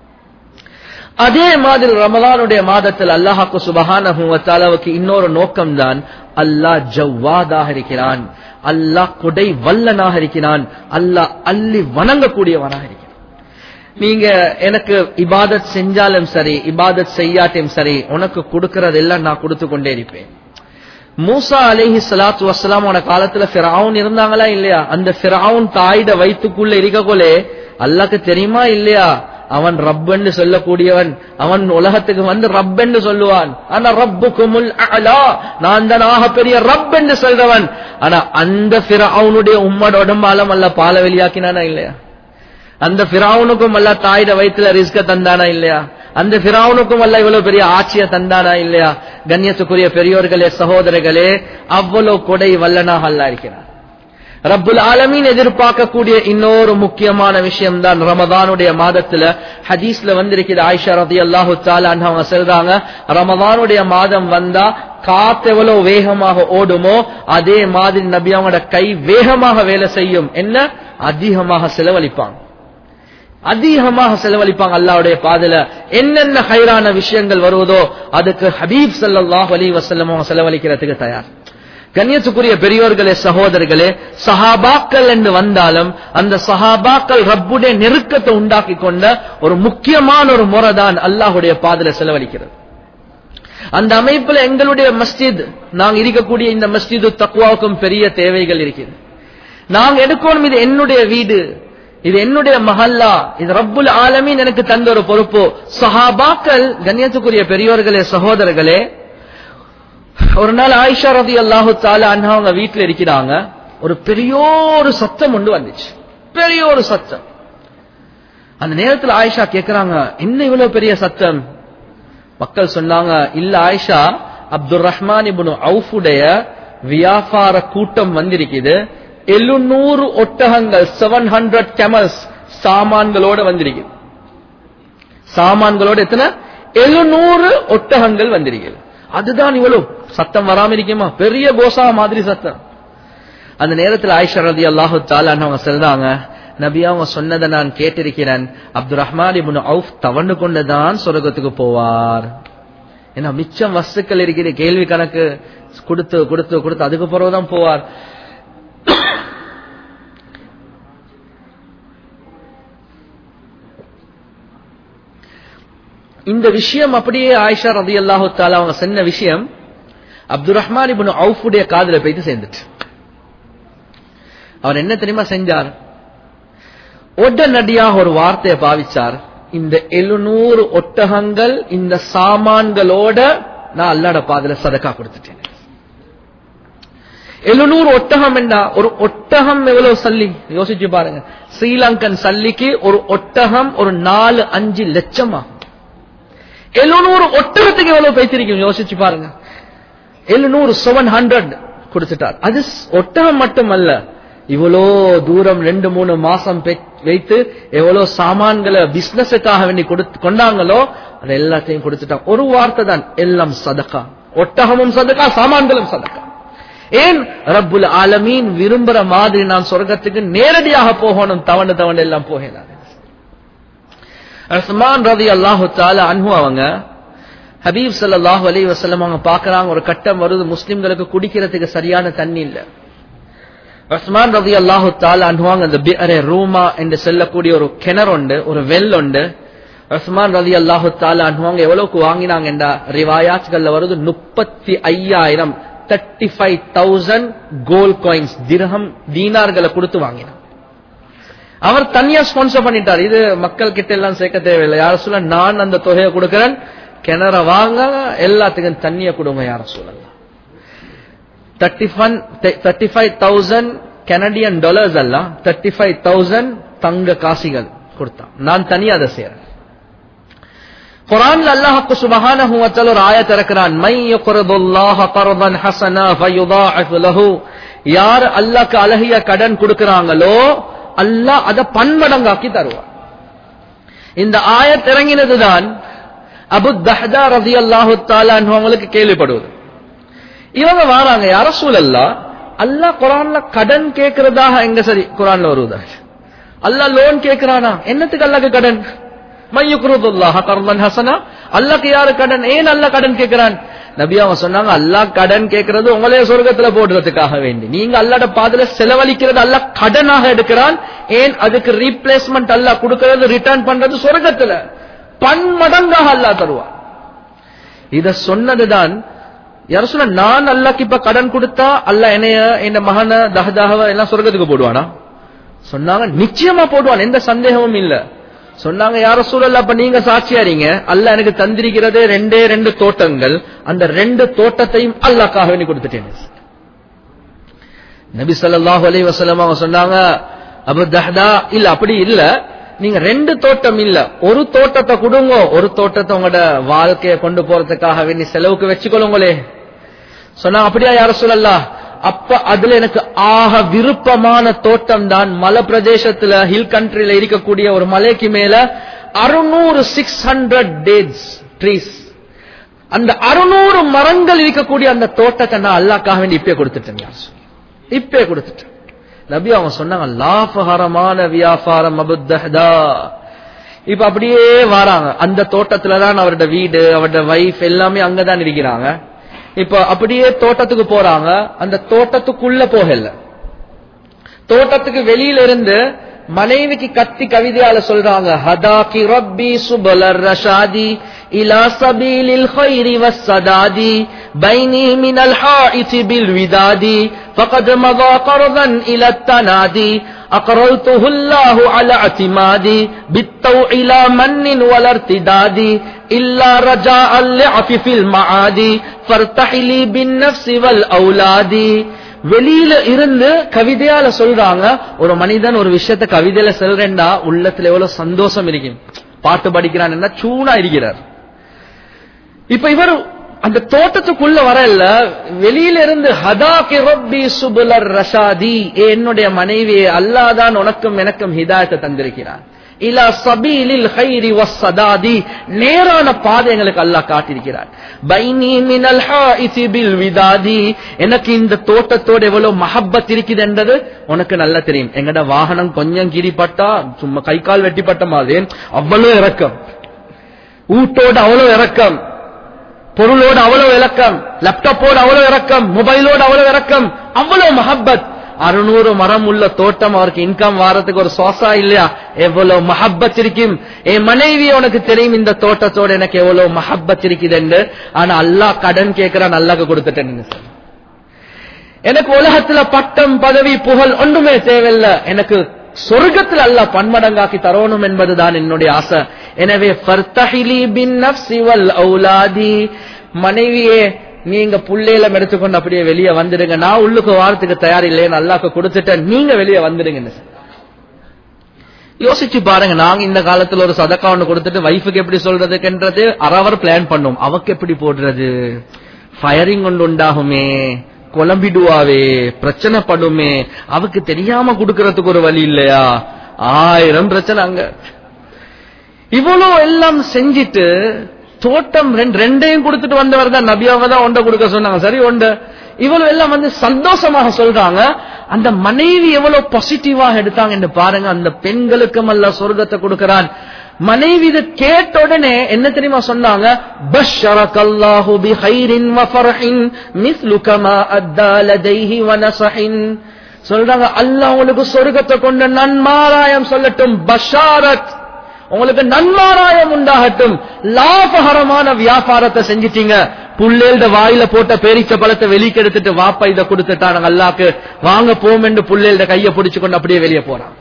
அதே மாதிரி ரமலானுடைய மாதத்தில் அல்லாஹாக்கு சுபகானவுக்கு இன்னொரு நோக்கம் தான் அல்லாஹ் ஜவ்வாதாக இருக்கிறான் அல்லாஹ் கொடை வல்லனாக இருக்கிறான் அல்லாஹ் அள்ளி வணங்கக்கூடியவனாக இருக்கிறான் நீங்க எனக்கு இபாதத் செஞ்சாலும் சரி இபாதத் செய்யாட்டும் சரி உனக்கு கொடுக்கறது எல்லாம் நான் கொடுத்து கொண்டே இருப்பேன் மூசா அலேஹி சலாத்து வசலாமோட காலத்துல பிராவுன் இருந்தாங்களா இல்லையா அந்த பிராவுன் தாயிட வயிற்றுக்குள்ள இருக்கக்கொலே அல்லாக்கு தெரியுமா இல்லையா அவன் ரப்பென்று சொல்லக்கூடியவன் அவன் உலகத்துக்கு வந்து ரப்பென்று சொல்லுவான் ஆனா ரப்பு குமுல் அலா நான் தான் ஆக பெரிய ரப் என்று சொல்றவன் ஆனா அந்த பிராவுனுடைய உம்மட உடம்பாலம் அல்ல பால வெளியாக்கினானா இல்லையா அந்த பிராவுனுக்கும் அல்ல தாயிட வயிற்றுல ரிஸ்க தந்தானா இல்லையா அந்த பிராவுனுக்கும் அல்ல இவ்வளவு பெரிய ஆட்சிய தந்தானா இல்லையா கண்ணியத்துக்குரிய பெரியோர்களே சகோதரர்களே அவ்வளவு கொடை வல்லனாக அல்ல இருக்கிறார் ரப்புல் ஆலமீன் எதிர்பார்க்கக்கூடிய இன்னொரு முக்கியமான விஷயம் தான் ரமதானுடைய மாதத்துல ஹதீஸ்ல வந்திருக்குது ஆயிஷா ரதி அல்லாஹு அவங்க சொல்றாங்க ரமதானுடைய மாதம் வந்தா காத்து எவ்வளவு வேகமாக ஓடுமோ அதே மாதிரி நபி அவங்களோட கை வேகமாக வேலை செய்யும் என்ன அதிகமாக செலவழிப்பாங்க அதிகமாக செலவழிப்பாங்க அல்லாவுடைய பாதல என்னென்ன ஹைரான விஷயங்கள் வருவதோ அதுக்கு ஹபீப் சல்லாஹ் அலி வசல்லம் செலவழிக்கிறதுக்கு தயார் கண்ணியத்துக்குரிய பெரியோர்களே சகோதரர்களே சஹாபாக்கள் என்று வந்தாலும் அந்த சஹாபாக்கள் ரப்புடைய நெருக்கத்தை உண்டாக்கி கொண்ட ஒரு முக்கியமான ஒரு முறை தான் அல்லாஹுடைய பாதல செலவழிக்கிறது அந்த அமைப்புல எங்களுடைய மஸ்ஜித் நாங்க இருக்கக்கூடிய இந்த மஸ்ஜிது தக்குவாவுக்கும் பெரிய தேவைகள் இருக்குது நாங்க எடுக்கணும் இது என்னுடைய வீடு இது என்னுடைய மஹல்லா இது ரப்புல் ஆலமீன் எனக்கு தந்த ஒரு பொறுப்பு சஹாபாக்கள் கண்ணியத்துக்குரிய பெரியோர்களே சகோதரர்களே ஒரு நாள் ஆயிஷா ரதி அல்லாஹு தால அண்ணா அவங்க வீட்டுல இருக்கிறாங்க ஒரு பெரிய ஒரு சத்தம் ஒன்று வந்துச்சு பெரிய ஒரு சத்தம் அந்த நேரத்தில் ஆயிஷா கேக்குறாங்க என்ன இவ்வளவு பெரிய சத்தம் மக்கள் சொன்னாங்க இல்ல ஆயிஷா அப்துல் ரஹ்மான் இபுனு அவுஃபுடைய வியாபார கூட்டம் வந்திருக்குது எழுநூறு ஒட்டகங்கள் செவன் ஹண்ட்ரட் கெமல்ஸ் சாமான்களோட வந்திருக்குது சாமான்களோட எத்தனை எழுநூறு ஒட்டகங்கள் வந்திருக்குது அதுதான் இவ்வளவு சத்தம் வராம இருக்குமா பெரிய கோசா மாதிரி சத்தம் அந்த நேரத்தில் ஆயிஷா ரதி அல்லாஹு தாலான்னு அவங்க சொல்றாங்க நபி அவங்க சொன்னதை நான் கேட்டிருக்கிறேன் அப்துல் ரஹ்மான் இபுன் அவுஃப் தவண்டு கொண்டுதான் சொர்க்கத்துக்கு போவார் ஏன்னா மிச்சம் வஸ்துக்கள் இருக்கிற கேள்வி கணக்கு கொடுத்து கொடுத்து கொடுத்து அதுக்கு பிறகுதான் போவார் இந்த விஷயம் அப்படியே ஆயிஷா ரதி அல்லாஹு தாலா அவங்க சொன்ன விஷயம் அப்துல் ரஹ்மான் இபுன் அவுஃபுடைய காதல போயிட்டு சேர்ந்துட்டு அவர் என்ன தெரியுமா செஞ்சார் உடனடியாக ஒரு வார்த்தையை பாவிச்சார் இந்த எழுநூறு ஒட்டகங்கள் இந்த சாமான்களோட நான் அல்லாட பாதல சதக்கா கொடுத்துட்டேன் எழுநூறு ஒட்டகம் என்ன ஒரு ஒட்டகம் எவ்வளவு சல்லி யோசிச்சு பாருங்க ஸ்ரீலங்கன் சல்லிக்கு ஒரு ஒட்டகம் ஒரு நாலு அஞ்சு லட்சமா எழுநூறு ஒட்டகத்துக்கு எவ்வளவு பேசிருக்கீங்க யோசிச்சு பாருங்க எழுநூறு செவன் ஹண்ட்ரட் கொடுத்துட்டார் அது ஸ்- ஒட்டகம் மட்டுமல்ல இவ்வளோ தூரம் ரெண்டு மூணு மாசம் பெ- வைத்து எவ்வளவு சாமான்களை பிசினஸுக்காக வேண்டி கொடுத்து கொண்டாங்களோ அது எல்லாத்தையும் கொடுத்துட்டாங்க ஒரு வார்த்தை தான் எல்லாம் சதக்கா ஒட்டகமும் சதக்கா சாமான்களும் சதக்கா ஏன் ரப்புல் ஆலமீன் விரும்புற மாதிரி நான் சொர்க்கத்துக்கு நேரடியாக போகணும் தவண்டு தவண்டு எல்லாம் போகிறார் உஸ்மான் ரதி அல்லாஹு தால அன்ஹு அவங்க ஹபீப் ஸல்லல்லாஹு அலைஹி வஸல்லம் அவங்க பார்க்கறாங்க ஒரு கட்டம் வருது முஸ்லிம்களுக்கு குடிக்கிறதுக்கு சரியான தண்ணி இல்ல உஸ்மான் ரதி அல்லாஹு தால அன்ஹுவாங்க அந்த பிஅரே ரூமா என்று சொல்லக்கூடிய ஒரு கிணறு உண்டு ஒரு வெல் உண்டு உஸ்மான் ரதி அல்லாஹு தால அன்ஹுவாங்க எவ்வளவுக்கு வாங்கினாங்க என்ற ரிவாயாத்கள்ல வருது முப்பத்தி ஐயாயிரம் thirty five thousand gold coins திரகம் தீனார்களை கொடுத்து வாங்கினாங்க அவர் தனியா ஸ்பான்சர் பண்ணிட்டார் இது மக்கள் கிட்ட எல்லாம் சேர்க்க தேவையில்லை யார சொல்ல நான் அந்த தொகையை கொடுக்கிறேன் கிணற வாங்க எல்லாத்துக்கும் தண்ணியை கொடுங்க யார சொல்லலாம் தேர்ட்டி ஃபன் thirty five thousand Canadian dollars அல்ல தேர்ட்டி ஃபைவ் தௌசண்ட் தங்க காசிகள் கொடுத்தான் நான் தனியா அதை செய்யறேன் குரான்ல அல்லாஹ்க்கு சுப்ஹானஹு வ தஆலா ஒரு ஆயத் இறக்குறான் மை யக்ரிதுல்லாஹ கர்தன் ஹஸனா ஃபயுதாஇஃப் லஹு யார் அல்லாஹ்க்கு அழகிய கடன் கொடுக்கறாங்களோ அல்லாஹ் அத பன்மடங்காக்கி தருவார் இந்த ஆயத் இறங்கினதுதான் அபு தஹ்தா ரலியல்லாஹு தஆலா அன்ஹு அவங்களுக்கு கேள்விப்படுவது இவங்க வராங்க யார சூழல்லா அல்லாஹ் குரான்ல கடன் கேட்கிறதாக எங்க சரி குரான்ல வருவதா அல்லாஹ் லோன் கேட்கிறானா என்னத்துக்கு அல்லாஹ்க்கு கடன் மையுக்ருதுல்லாஹ கர்தன் ஹசனா அல்லாஹ்க்கு யாரு கடன் ஏன் அல்லாஹ் கடன் கேட்கிறான் நபி அவங்க சொன்னாங்க அல்லாஹ் கடன் கேட்கிறது உங்களே சொர்க்கத்துல போடுறதுக்காக வேண்டி நீங்க அல்லாட பாதல செலவழிக்கிறது அல்லாஹ் கடனாக எடுக்கிறான் ஏன் அதுக்கு ரீப்ளேஸ்மெண்ட் அல்லாஹ் கொடுக்கிறது ரிட்டர்ன் பண்றது சொர்க்கத்துல பன்மடங்காக அல்லாஹ் தருவான் இத சொன்னதுதான் யார சொல்ல நான் அல்லாஹ்க்கு இப்ப கடன் கொடுத்தா அல்லாஹ் என்னைய என் மகன தஹதாகவ எல்லாம் சொர்க்கத்துக்கு போடுவானா சொன்னாங்க நிச்சயமா போடுவான் எந்த சந்தேகமும் இல்ல சொன்னாங்க யார சூழல்ல அப்ப நீங்க சாட்சியாரீங்க அல்லாஹ் எனக்கு தந்திருக்கிறதே ரெண்டே ரெண்டு தோட்டங்கள் அந்த ரெண்டு தோட்டத்தையும் அல்லாஹ்க்காக வேண்டி கொடுத்துட்டேன் நபி ஸல்லல்லாஹு அலைஹி வஸல்லம் அவங்க சொன்னாங்க அபு தஹ்தா இல்ல அப்படி இல்ல நீங்க ரெண்டு தோட்டம் இல்ல ஒரு தோட்டத்தை கொடுங்க ஒரு தோட்டத்தை உங்களோட வாழ்க்கைய கொண்டு போறதுக்காக வேண்டி செலவுக்கு வச்சுக்கொள்ளுங்களே சொன்னாங்க அப்படியா யார சொல்லலாம் அப்ப அதுல எனக்கு ஆக விருப்பமான தோட்டம் தான் மலை பிரதேசத்துல ஹில் கண்ட்ரில இருக்கக்கூடிய ஒரு மலைக்கு மேல அறுநூறு சிக்ஸ் ஹண்ட்ரட் டேட்ஸ் ட்ரீஸ் அந்த அறுநூறு மரங்கள் இருக்கக்கூடிய அந்த தோட்டத்தை நான் அல்லாக்காக வேண்டி இப்பே கொடுத்துட்டேன் யார் சொல்லு. இப்பே கொடுத்துட்டேன் நபி அவங்க சொன்னாங்க லாபகரமான வியாபாரம் அபுத்தஹதா இப்ப அப்படியே வராங்க அந்த தோட்டத்துல தான் அவரோட வீடு அவரோட வைஃப் எல்லாமே அங்கதான் இருக்கிறாங்க இப்ப அப்படியே தோட்டத்துக்கு போறாங்க அந்த தோட்டத்துக்குள்ள போகல தோட்டத்துக்கு வெளியில இருந்து மனைவிக்கு கத்தி கவிதையால சொல்றாங்க ஹதாகி ரப்பி சுபலர் ரஷாதி இலா சபீலில் خير والسدادي بيني من الحائط بالوداد فقد مضى قرضا الى التنادي أقررته الله على اعتمادي بالطوع لا من ولا ارتداد إلا رجاء اللعف في المعادي فارتحلي بالنفس والأولاد வெளியில இருந்து கவிதையால சொல்றாங்க ஒரு மனிதன் ஒரு விஷயத்த கவிதையில சொல்றேன்டா உள்ளத்துல எவ்வளவு சந்தோஷம் இருக்கும் பாட்டு படிக்கிறான் என்ன சூனா இருக்கிறார் இப்ப இவர் அந்த தோட்டத்துக்குள்ள வரல வெளியில இருந்து ஹதாகி ரப்பி சுபுலர் ரஷாதி ஏ என்னுடைய மனைவியே அல்லாதான் உனக்கும் எனக்கும் ஹிதாயத்தை தந்திருக்கிறான் இலா சபீலில் ஹைரி வஸ்ஸதாதி நேரான பாதை எங்களுக்கு அல்லாஹ் காட்டியிருக்கிறார் பைனி மினல் ஹாயிசி பில் விதாதி எனக்கு இந்த தோட்டத்தோட எவ்வளவு மஹப்பத் இருக்குது என்றது உனக்கு நல்லா தெரியும் எங்கட வாகனம் கொஞ்சம் கிரிப்பட்டா சும்மா கை கால் வெட்டிப்பட்ட மாதிரி அவ்வளவு இறக்கம் ஊட்டோட அவ்வளவு இறக்கம் பொருளோட அவ்வளவு இறக்கம் லேப்டாப்போட அவ்வளவு இறக்கம் மொபைலோட அவ்வளவு இறக்கம் அவ்வளவு மஹப்பத் அறுநூறு மரம் உள்ள தோட்டம் அவருக்கு இன்கம் வாரத்துக்கு ஒரு சோசா இல்லையா எவ்வளவு மஹப்பத் இருக்கும் என் மனைவி உனக்கு தெரியும் இந்த தோட்டத்தோட எனக்கு எவ்வளவு மஹப்பத் இருக்குதுன்னு ஆனா அல்லாஹ் கடன் கேட்கிறான் அல்லாஹ் கொடுத்துட்டேன்னு சொல்லு. எனக்கு உலகத்துல பட்டம் பதவி புகழ் ஒன்றுமே தேவையில்லை எனக்கு சொர்க்கத்தில் அல்லாஹ் பன்மடங்காக்கி தரணும் என்பதுதான் என்னுடைய ஆசை எனவே ஃபர்தஹிலி பின் நஃப்ஸி வல் அவுலாதி மனைவியே நீங்க புள்ளையிலம் எடுத்துக்கொண்டு அப்படியே வெளியே வந்துடுங்க நான் உள்ளுக்கு வாரத்துக்கு தயார் இல்லைன்னு அல்லாக்கு கொடுத்துட்டேன் நீங்க வெளியே வந்துடுங்கன்னு சொன்னாங்க. யோசிச்சு பாருங்க நாங்க இந்த காலத்துல ஒரு சதக்கா ஒண்ணு கொடுத்துட்டு வைஃபுக்கு எப்படி சொல்றதுக்குன்றது அரவர் பிளான் பண்ணோம் அவக்கு எப்படி போடுறது ஃபயரிங் ஒன்று உண்டாகுமே குழம்பிடுவாவே பிரச்சனை படுமே அவக்கு தெரியாம கொடுக்கறதுக்கு ஒரு வழி இல்லையா ஆயிரம் பிரச்சனை அங்க இவ்வளவு எல்லாம் செஞ்சிட்டு தோட்டம் ரெண்டு ரெண்டையும் கொடுத்துட்டு வந்தவர் தான் நபியாவை தான் ஒன்றை கொடுக்க சொன்னாங்க சரி ஒன்று இவ்வளவு எல்லாம் வந்து சந்தோஷமாக சொல்றாங்க அந்த மனைவி எவ்வளவு பாசிட்டிவாக எடுத்தாங்க பாருங்க அந்த பெண்களுக்கும் அல்ல சொர்க்கத்தை கொடுக்கிறான் மனைவி இது கேட்ட உடனே என்ன தெரியுமா சொன்னாங்க பஷ்ஷரகல்லாஹு பிஹைரின் வஃபர்ஹின் மிஸ்லுக மா அத்தா லதைஹி வனஸஹின் சொல்றாங்க அல்லாஹ் உங்களுக்கு சொர்க்கத்தை கொண்ட நன்மாராயம் சொல்லட்டும் பஷாரத் உங்களுக்கு நன்மாராயம் உண்டாகட்டும் லாபகரமான வியாபாரத்தை செஞ்சிட்டீங்க புள்ளேல்ட வாயில போட்ட பேரிச்ச பழத்தை வெளிக்கு எடுத்துட்டு வாப்பா இதை கொடுத்துட்டாங்க அல்லாக்கு வாங்க போம் என்று புள்ளேல்ட கைய பிடிச்சு கொண்டு அப்படியே வெளியே போறான்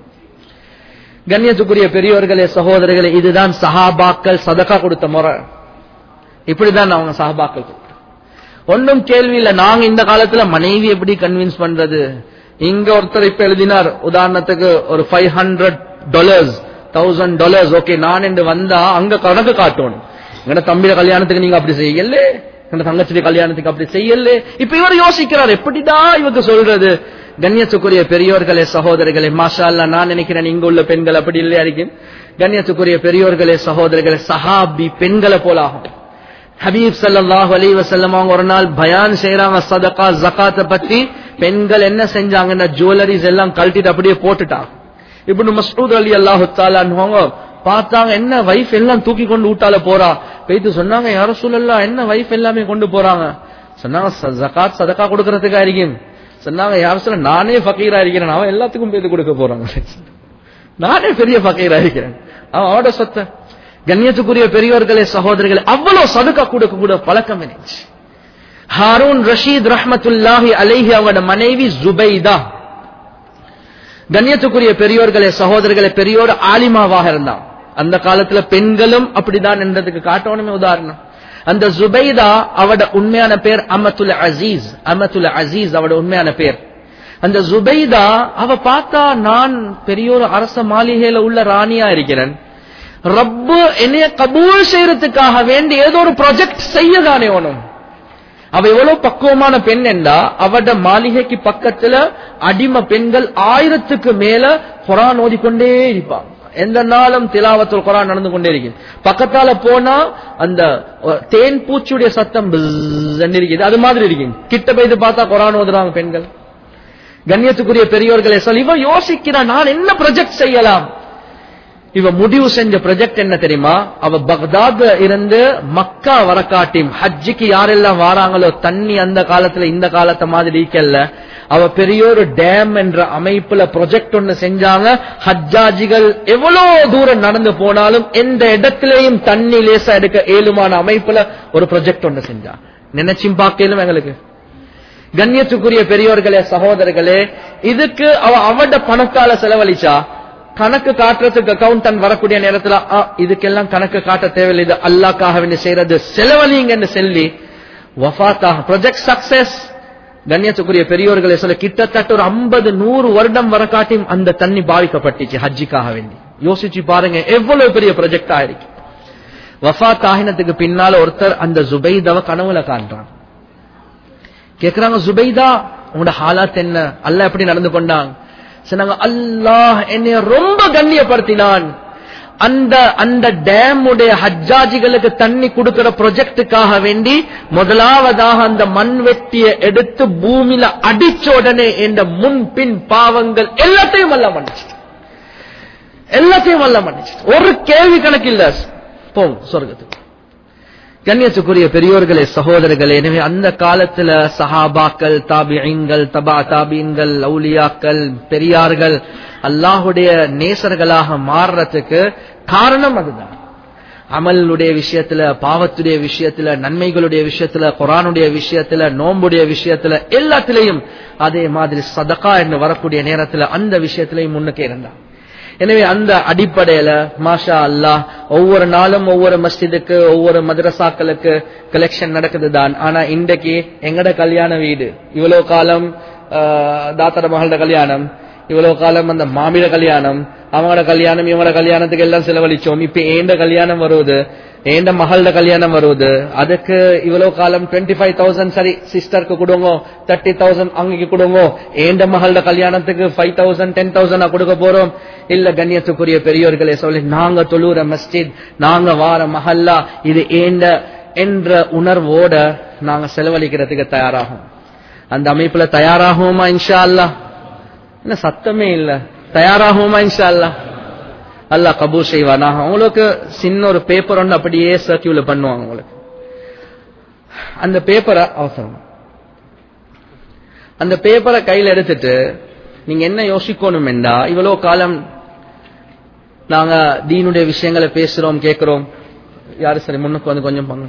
கண்ணியத்துக்குரிய பெரியோர்களே சகோதரர்களே இதுதான் சஹாபாக்கள் சதக்கா கொடுத்த முறை இப்படிதான் அவங்க சஹாபாக்கள் கொடுத்தாங்க. ஒன்றும் கேள்வி இல்ல நாங்க இந்த காலத்துல மனைவி எப்படி கன்வின்ஸ் பண்றது இங்க ஒருத்தர் இப்ப எழுதினார் உதாரணத்துக்கு ஒரு five hundred dollars thousand dollars okay நான் என்று வந்தா அங்க கணக்கு காட்டணும் எங்கட தம்பிய கல்யாணத்துக்கு நீங்க அப்படி செய்யல எங்க தங்கச்சி கல்யாணத்துக்கு அப்படி செய்யல இப்ப இவர் யோசிக்கிறார் எப்படிதான் இவருக்கு சொல்றது கண்ணியத்துக்குரிய பெரியோர்களே சகோதரர்களே மாஷா அல்லாஹ் நான் நினைக்கிறேன் இங்க உள்ள பெண்கள் அப்படி இல்லையா இருக்கேன் கண்ணியத்துக்குரிய பெரியோர்களே சகோதரர்களே சஹாபி பெண்களை போல ஆகும் ஹபீப் ஸல்லல்லாஹு அலைஹி வஸல்லம் அவங்க ஒரு நாள் பயான் செய்றாங்க சதகா ஜகாத்தை பத்தி பெண்கள் என்ன செஞ்சாங்கன்னா ஜுவல்லரிஸ் எல்லாம் கழட்டிட்டு அப்படியே போட்டுட்டாங்க இப்னு மஸ்ஊத் அலி அல்லாஹு தஆலான்னு பார்த்தாங்க என்ன வைஃப் எல்லாம் தூக்கி கொண்டு ஊட்டால போறா போயிட்டு சொன்னாங்க யார சொல்லலாம் என்ன வைஃப் எல்லாமே கொண்டு போறாங்க சொன்னாங்க "ச- ஜகாத் சதகா கொடுக்கறதுக்கா இருக்கேன் சொன்னாங்க யார சொல்ல நானே ஃபக்கீரா இருக்கிறேன் அவன் எல்லாத்துக்கும் போயிட்டு கொடுக்க போறாங்க நானே பெரிய ஃபக்கீரா இருக்கிறேன் அவன் அவட சொத்த கண்ணியத்துக்குரிய பெரியவர்களே சகோதரர்களே அவ்வளவு சதுக்கா கொடுக்க கூட பழக்கம் இருந்துச்சு ஹாரூன் ரஷீத் ரஹ்மத்துல்லாஹி அலைஹி அவங்களோட மனைவி ஜுபைதா கண்ணியத்துக்குரிய பெரியோர்களே சகோதரர்களே பெரியோர் ஆலிமாவாக இருந்தான் அந்த காலத்துல பெண்களும் அப்படிதான் என்றதுக்கு காட்டணுமே உதாரணம் அந்த ஜுபைதா அவட உண்மையான பேர் அமத்துல் அசீஸ் அமத்துல் அசீஸ் அவட உண்மையான பேர் அந்த ஜுபைதா அவ பார்த்தா நான் பெரிய ஒரு அரச மாளிகையில உள்ள ராணியா இருக்கிறேன் ரப்பு என்னைய கபூல் செய்யறதுக்காக வேண்டி ஏதோ ஒரு ப்ராஜெக்ட் செய்யதானே ஒண்ணும் அவ எவ்வளவு பக்குவமான பெண் என்றா அவட மாளிகைக்கு பக்கத்துல அடிமை பெண்கள் ஆயிரத்துக்கு மேல குரான் ஓதிக்கொண்டே இருப்பாங்க எந்த நாளும் திலாவத்துல் குரான் நடந்து கொண்டே இருக்கு பக்கத்தால போனா அந்த அஹ், தேன் பூச்சியுடைய சத்தம் பிஸ்ன்னு இருக்குது அது மாதிரி இருக்கு கிட்ட போயிட்டு பார்த்தா குரான் ஓதுறாங்க பெண்கள் கண்ணியத்துக்குரிய பெரியோர்களே சொல்லி இவன் யோசிக்கிறான் நான் என்ன ப்ரொஜெக்ட் செய்யலாம் இவ முடிவு செஞ்ச ப்ரொஜெக்ட் என்ன தெரியுமா அவ பக்தாத்ல இருந்து மக்கா வர காட்டியும் ஹஜ்ஜிக்கு யாரெல்லாம் வாராங்களோ தண்ணி அந்த காலத்துல இந்த காலத்தை மாதிரி இருக்கல்ல அவ பெரிய ஒரு டேம் என்ற அமைப்புல ப்ரொஜெக்ட் ஒண்ணு செஞ்சாங்க ஹஜ்ஜாஜிகள் எவ்வளவு தூரம் நடந்து போனாலும் எந்த இடத்திலேயும் தண்ணி லேசா எடுக்க ஏழுமான அமைப்புல ஒரு ப்ரொஜெக்ட் ஒண்ணு செஞ்சாங்க நினைச்சும் பார்க்கலும் எங்களுக்கு கண்ணியத்துக்குரிய பெரியோர்களே சகோதரர்களே இதுக்கு அவ அவட பணத்தால செலவழிச்சா கணக்கு காட்டுறதுக்கு அக்கௌண்டன்ட் வரக்கூடிய நேரத்துல ஆ, இதுக்கெல்லாம் கணக்கு காட்ட தேவையில்லை இது அல்லாக்காக வேண்டி செய்யறது செலவழிங்கன்னு சொல்லி வஃபாத்தாக ப்ரொஜெக்ட் சக்சஸ் கண்ணியத்துக்குரிய பெரியோர்களே சொல்ல கிட்டத்தட்ட ஒரு ஐம்பது நூறு வருடம் வர காட்டியும் அந்த தண்ணி பாதிக்கப்பட்டுச்சு ஹஜ்ஜிக்காக வேண்டி யோசிச்சு பாருங்க எவ்வளவு பெரிய ப்ரொஜெக்ட் ஆயிருக்கு வஃபாத் ஆகினத்துக்கு பின்னால ஒருத்தர் அந்த ஜுபைதாவை கனவுல காண்றான் கேக்குறாங்க ஜுபைதா உங்களோட ஹாலாத் என்ன அல்லாஹ் எப்படி நடந்து கொண்டாங்க சொன்னாங்க அல்லாஹ் என்னைய ரொம்ப கண்ணியப்படுத்தினான் அந்த அந்த டேம் உடைய ஹஜ்ஜாஜிகளுக்கு தண்ணி கொடுக்கிற ப்ரொஜெக்டுக்காக வேண்டி முதலாவதாக அந்த மண் வெட்டிய எடுத்து பூமியில அடிச்ச உடனே இந்த முன் பின் பாவங்கள் எல்லாத்தையும் அல்ல மன்னிச்சு எல்லாத்தையும் அல்ல மன்னிச்சு ஒரு கேள்வி கணக்கு இல்ல போங்க சொர்க்கத்துக்கு கண்ணியத்துக்குரிய பெரியோர்களே சகோதரர்களே எனவே அந்த காலத்துல சஹாபாக்கள் தாபியங்கள் தபா தாபீன்கள் லௌலியாக்கள் பெரியார்கள் அல்லாஹுடைய நேசர்களாக மாறுறதுக்கு காரணம் அதுதான் அமலுடைய விஷயத்துல பாவத்துடைய விஷயத்துல நன்மைகளுடைய விஷயத்துல குரானுடைய விஷயத்துல நோம்புடைய விஷயத்துல எல்லாத்திலையும் அதே மாதிரி சதகா என்று வரக்கூடிய நேரத்துல அந்த விஷயத்திலையும் முன்னுக்கு இருந்தான் எனவே அந்த அடிப்படையில மாஷா அல்லாஹ் ஒவ்வொரு நாளும் ஒவ்வொரு மஸ்ஜிதுக்கு ஒவ்வொரு மதரசாக்களுக்கு கலெக்ஷன் நடக்குது தான் ஆனா இன்றைக்கு எங்கட கல்யாண வீடு இவ்வளவு காலம் ஆஹ், தாத்தட மகளோட கல்யாணம் இவ்வளவு காலம் அந்த மாமிட கல்யாணம் அவங்களோட கல்யாணம் இவங்களோட கல்யாணத்துக்கு எல்லாம் செலவழிச்சோம் இப்ப ஏண்ட கல்யாணம் வருவது ஏண்ட மகளோட கல்யாணம் வருவது அதுக்கு இவ்வளவு காலம் டுவெண்ட்டி ஃபைவ் தௌசண்ட் சரி சிஸ்டருக்கு கொடுங்க தேர்ட்டி தௌசண்ட் அங்கக்கு கொடுங்க ஏண்ட மகளோட கல்யாணத்துக்கு ஃபைவ் தௌசண்ட் டென் தௌசண்ட் கொடுக்க போறோம் இல்ல கண்ணியத்துக்குரிய பெரியோர்களே சொல்லி நாங்க தொழுற மஸ்ஜித் நாங்க வார மஹல்லா இது ஏண்ட என்ற உணர்வோட நாங்க செலவழிக்கிறதுக்கு தயாராகும் அந்த அமைப்புல தயாராகுமா இன்ஷா அல்லாஹ் என்ன சத்தமே இல்ல தயாராகுமா இன்ஷா அல்லாஹ் அல்லாஹ் கபூல் செய்வானா உங்களுக்கு சின்ன ஒரு பேப்பர் ஒன்று அப்படியே சர்க்கியூல பண்ணுவாங்க உங்களுக்கு அந்த பேப்பரை அவசரம் அந்த பேப்பரை கையில எடுத்துட்டு நீங்க என்ன யோசிக்கணும் என்றா இவ்வளவு காலம் நாங்க தீனுடைய விஷயங்களை பேசுறோம் கேட்கிறோம் யாரு சரி முன்னுக்கு வந்து கொஞ்சம் பங்கு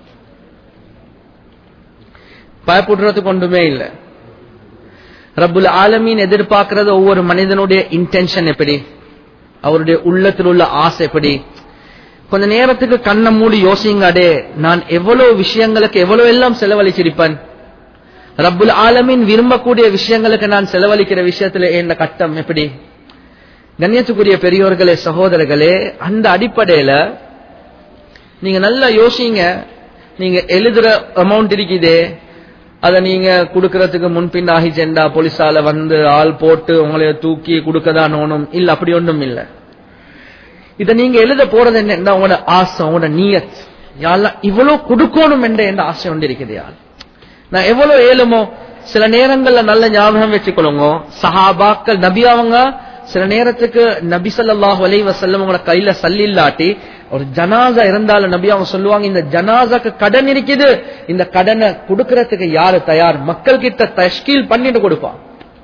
பயப்படுறதுக்கு ஒன்றுமே இல்லை ரப்புல் ஆலமீன் எதிர்பார்க்கிறது ஒவ்வொரு மனிதனுடைய இன்டென்ஷன் எப்படி அவருடைய உள்ளத்தில் உள்ள ஆசை எப்படி கொஞ்ச நேரத்துக்கு கண்ணை மூடி யோசிங்க அடே நான் எவ்வளவு விஷயங்களுக்கு எவ்வளவு எல்லாம் செலவழிச்சிருப்பேன் ரப்புல் ஆலமீன் விரும்பக்கூடிய விஷயங்களுக்கு நான் செலவழிக்கிற விஷயத்துல என்ன கட்டம் எப்படி கண்ணியத்துக்குரிய பெரியோர்களே சகோதரர்களே அந்த அடிப்படையில நீங்க நல்லா யோசிங்க நீங்க எழுதுற அமௌண்ட் இருக்குதே அதை நீங்க கொடுக்கறதுக்கு முன்பின் ஆகி சென்றா போலீஸால வந்து ஆள் போட்டு உங்களை தூக்கி கொடுக்கதான் ஓணும் இல்ல அப்படி ஒன்றும் இல்ல இத நீங்க எழுத போறது என்ன உங்களோட ஆசை உங்களோட நீயத் யாரெல்லாம் இவ்வளவு கொடுக்கணும் என்ற என்ற ஆசை ஒன்று இருக்குது யார் நான் எவ்வளவு ஏழுமோ சில நேரங்கள்ல நல்ல ஞாபகம் வச்சுக்கொள்ளுங்க சஹாபாக்கள் நபி அவங்க சில நேரத்துக்கு நபி ஸல்லல்லாஹு அலைஹி வஸல்லம் உங்களோட கையில சல்லில்லாட்டி ஒரு ஜனாசா இருந்தாலும் நபி அவங்க சொல்லுவாங்க இந்த ஜனாசாக்கு கடன் இருக்குது இந்த கடனை கொடுக்கறதுக்கு யாரு தயார் மக்கள் கிட்ட தஷ்கீல் பண்ணிட்டு கொடுப்பான்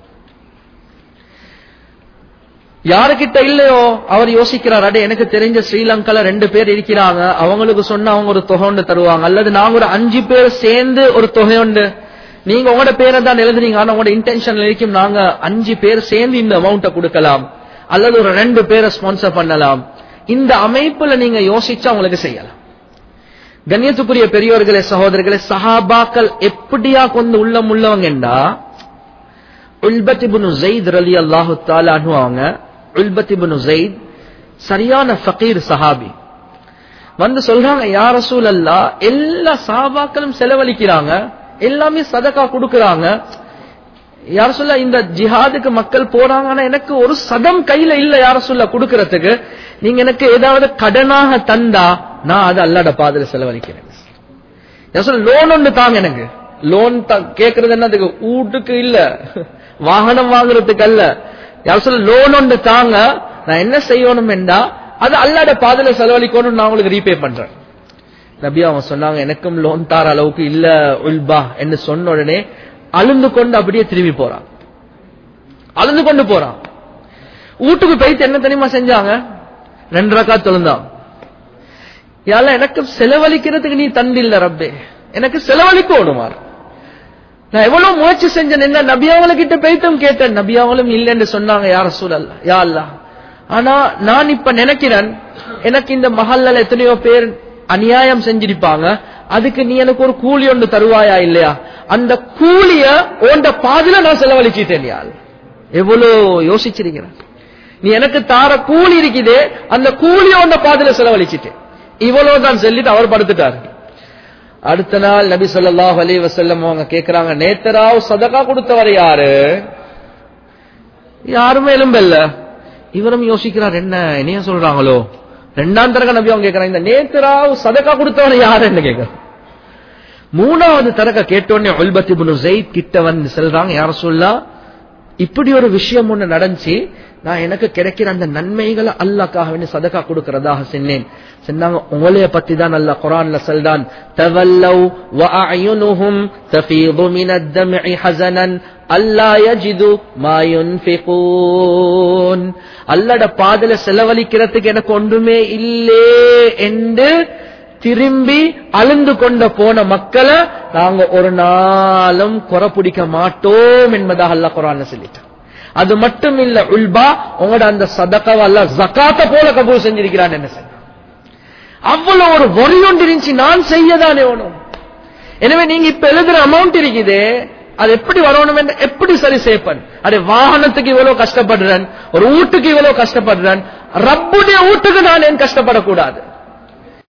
யாருக்கிட்ட இல்லையோ அவர் யோசிக்கிறார் அடே எனக்கு தெரிஞ்ச ஸ்ரீலங்கால ரெண்டு பேர் இருக்கிறாங்க அவங்களுக்கு சொன்னா அவங்க ஒரு தொகை ஒன்று தருவாங்க அல்லது நாங்க ஒரு அஞ்சு பேர் சேர்ந்து ஒரு தொகை உண்டு நீங்க உங்களோட பேரை தான் எழுதுறீங்க ஆனா உங்களோட இன்டென்ஷன் இருக்கும் நாங்க அஞ்சு பேர் சேர்ந்து இந்த அமௌண்ட்டை கொடுக்கலாம் அல்லது ஒரு ரெண்டு பேரை ஸ்பான்சர் பண்ணலாம் இந்த அமைப்புல நீங்க யோசிச்சா உங்களுக்கு செய்யலாம் கண்ணியத்துக்குரிய பெரியோர்களே சகோதரர்களே சஹாபாக்கள் எப்படியா கொண்டு உள்ளம் உள்ளவங்கண்டா உல்பத் இப்னு ஜெயித் ரலி அல்லாஹு தாலா அவங்க உல்பத் இப்னு ஜெயித் சரியான ஃபகீர் சஹாபி வந்து சொல்றாங்க யார் ரசூல் அல்லா எல்லா சஹாபாக்களும் செலவழிக்கிறாங்க எல்லாமே சதக்கா கொடுக்கறாங்க யார் சொல்ல இந்த ஜிஹாதுக்கு மக்கள் போறாங்க ஆனா எனக்கு ஒரு சதம் கையில இல்ல யார சொல்ல கொடுக்கறதுக்கு நீங்க எனக்கு ஏதாவது கடனாக தந்தா நான் அதை அல்லாட பாதையில செலவழிக்கிறேன் யார் சொல்ல லோன் ஒன்று தாங்க எனக்கு லோன் கேக்குறது என்னதுக்கு வீட்டுக்கு இல்ல வாகனம் வாங்குறதுக்கு அல்ல யார் சொல்ல லோன் ஒன்று தாங்க நான் என்ன செய்யணும் என்றா அது அல்லாட பாதையில செலவழிக்கணும் நான் உங்களுக்கு ரீபே பண்றேன் நபி அவங்க சொன்னாங்க எனக்கும் லோன் தார அளவுக்கு இல்ல உல்பா என்று சொன்ன உடனே அழுந்து கொண்டு அப்படியே திரும்பி போறான் அழுந்து கொண்டு போறான் வீட்டுக்கு போயிட்டு என்ன தெரியுமா செஞ்சாங்க ரெண்டு ரக்கா தொழுந்தான் யால எனக்கு செலவழிக்கிறதுக்கு நீ தந்தில்ல ரப்பே எனக்கு செலவழிக்க ஓடுமாறு நான் எவ்வளவு முயற்சி செஞ்சேன் என்ன நபியாவள கிட்ட போயிட்டும் கேட்டேன் நபியாவளும் இல்லைன்னு சொன்னாங்க யார சூழல் யா அல்லா ஆனா நான் இப்ப நினைக்கிறேன் எனக்கு இந்த மஹல்ல எத்தனையோ பேர் அநியாயம் செஞ்சிருப்பாங்க அதுக்கு நீ எனக்கு ஒரு கூலி ஒன்று தருவாயா இல்லையா அந்த கூலிய ஓண்ட பாதில நான் செலவழிச்சிட்டேன் யார் எவ்வளவு யோசிச்சிருக்கிறேன் நீ எனக்கு தார கூலி இருக்குதே அந்த கூலிய ஓண்ட பாதில செலவழிச்சிட்டேன் இவ்வளவு தான் சொல்லிட்டு அவர் படுத்துட்டாரு அடுத்த நாள் நபி சொல்லாஹ் அலி வசல்லம் அவங்க கேக்குறாங்க நேத்தராவ் சதகா கொடுத்தவர் யாரு யாருமே எலும்பல்ல இவரும் யோசிக்கிறார் என்ன என்னைய சொல்றாங்களோ ரெண்டாம் தரக நபி அவங்க கேட்கறாங்க இந்த நேத்தராவ் சதக்கா கொடுத்தவன யாருன்னு கேட்கறான் மூணாவது தரக கேட்டோடனே ஒல்பத்தி புனு ஜெயித் கிட்ட வந்து செல்றாங்க யார சொல்லா இப்படி ஒரு விஷயம் ஒண்ணு நடந்துச்சு நான் எனக்கு கிடைக்கிற அந்த நன்மைகளை அல்லாக்காக வேண்டி சதக்கா கொடுக்கறதாக சொன்னேன் சொன்னாங்க உங்களைய பத்தி தான் அல்ல குரான்ல சொல்றான் தவல்லவ் வஅயுனுஹும் தஃபீது மினத் தம்இ ஹஸனன் அல்லா யஜிது மா யுன்ஃபிகூன் அல்லாட பாதல செலவழிக்கிறதுக்கு எனக்கு ஒன்றுமே இல்லே என்று திரும்பி அழுந்து கொண்ட போன மக்களை நாங்க ஒரு நாளும் குறை பிடிக்க மாட்டோம் என்பதாக அல்லா குரான் சொல்லிட்டோம் அது மட்டும் இல்ல உல்பா உங்களோட அந்த சதக்காவை அல்ல ஜக்காத்த போல கபூல் செஞ்சிருக்கிறான் என்ன செய்ய அவ்வளவு ஒரு வரி ஒன்று இருந்துச்சு நான் செய்யதானே வேணும் எனவே நீங்க இப்ப எழுதுற அமௌண்ட் இருக்குது அது எப்படி வரணும் என்று எப்படி சரி செய்யப்பன் அது வாகனத்துக்கு இவ்வளவு கஷ்டப்படுறேன் ஒரு வீட்டுக்கு இவ்வளவு கஷ்டப்படுறேன் ரப்புடைய வீட்டுக்கு நான் ஏன் கஷ்டப்படக்கூடாது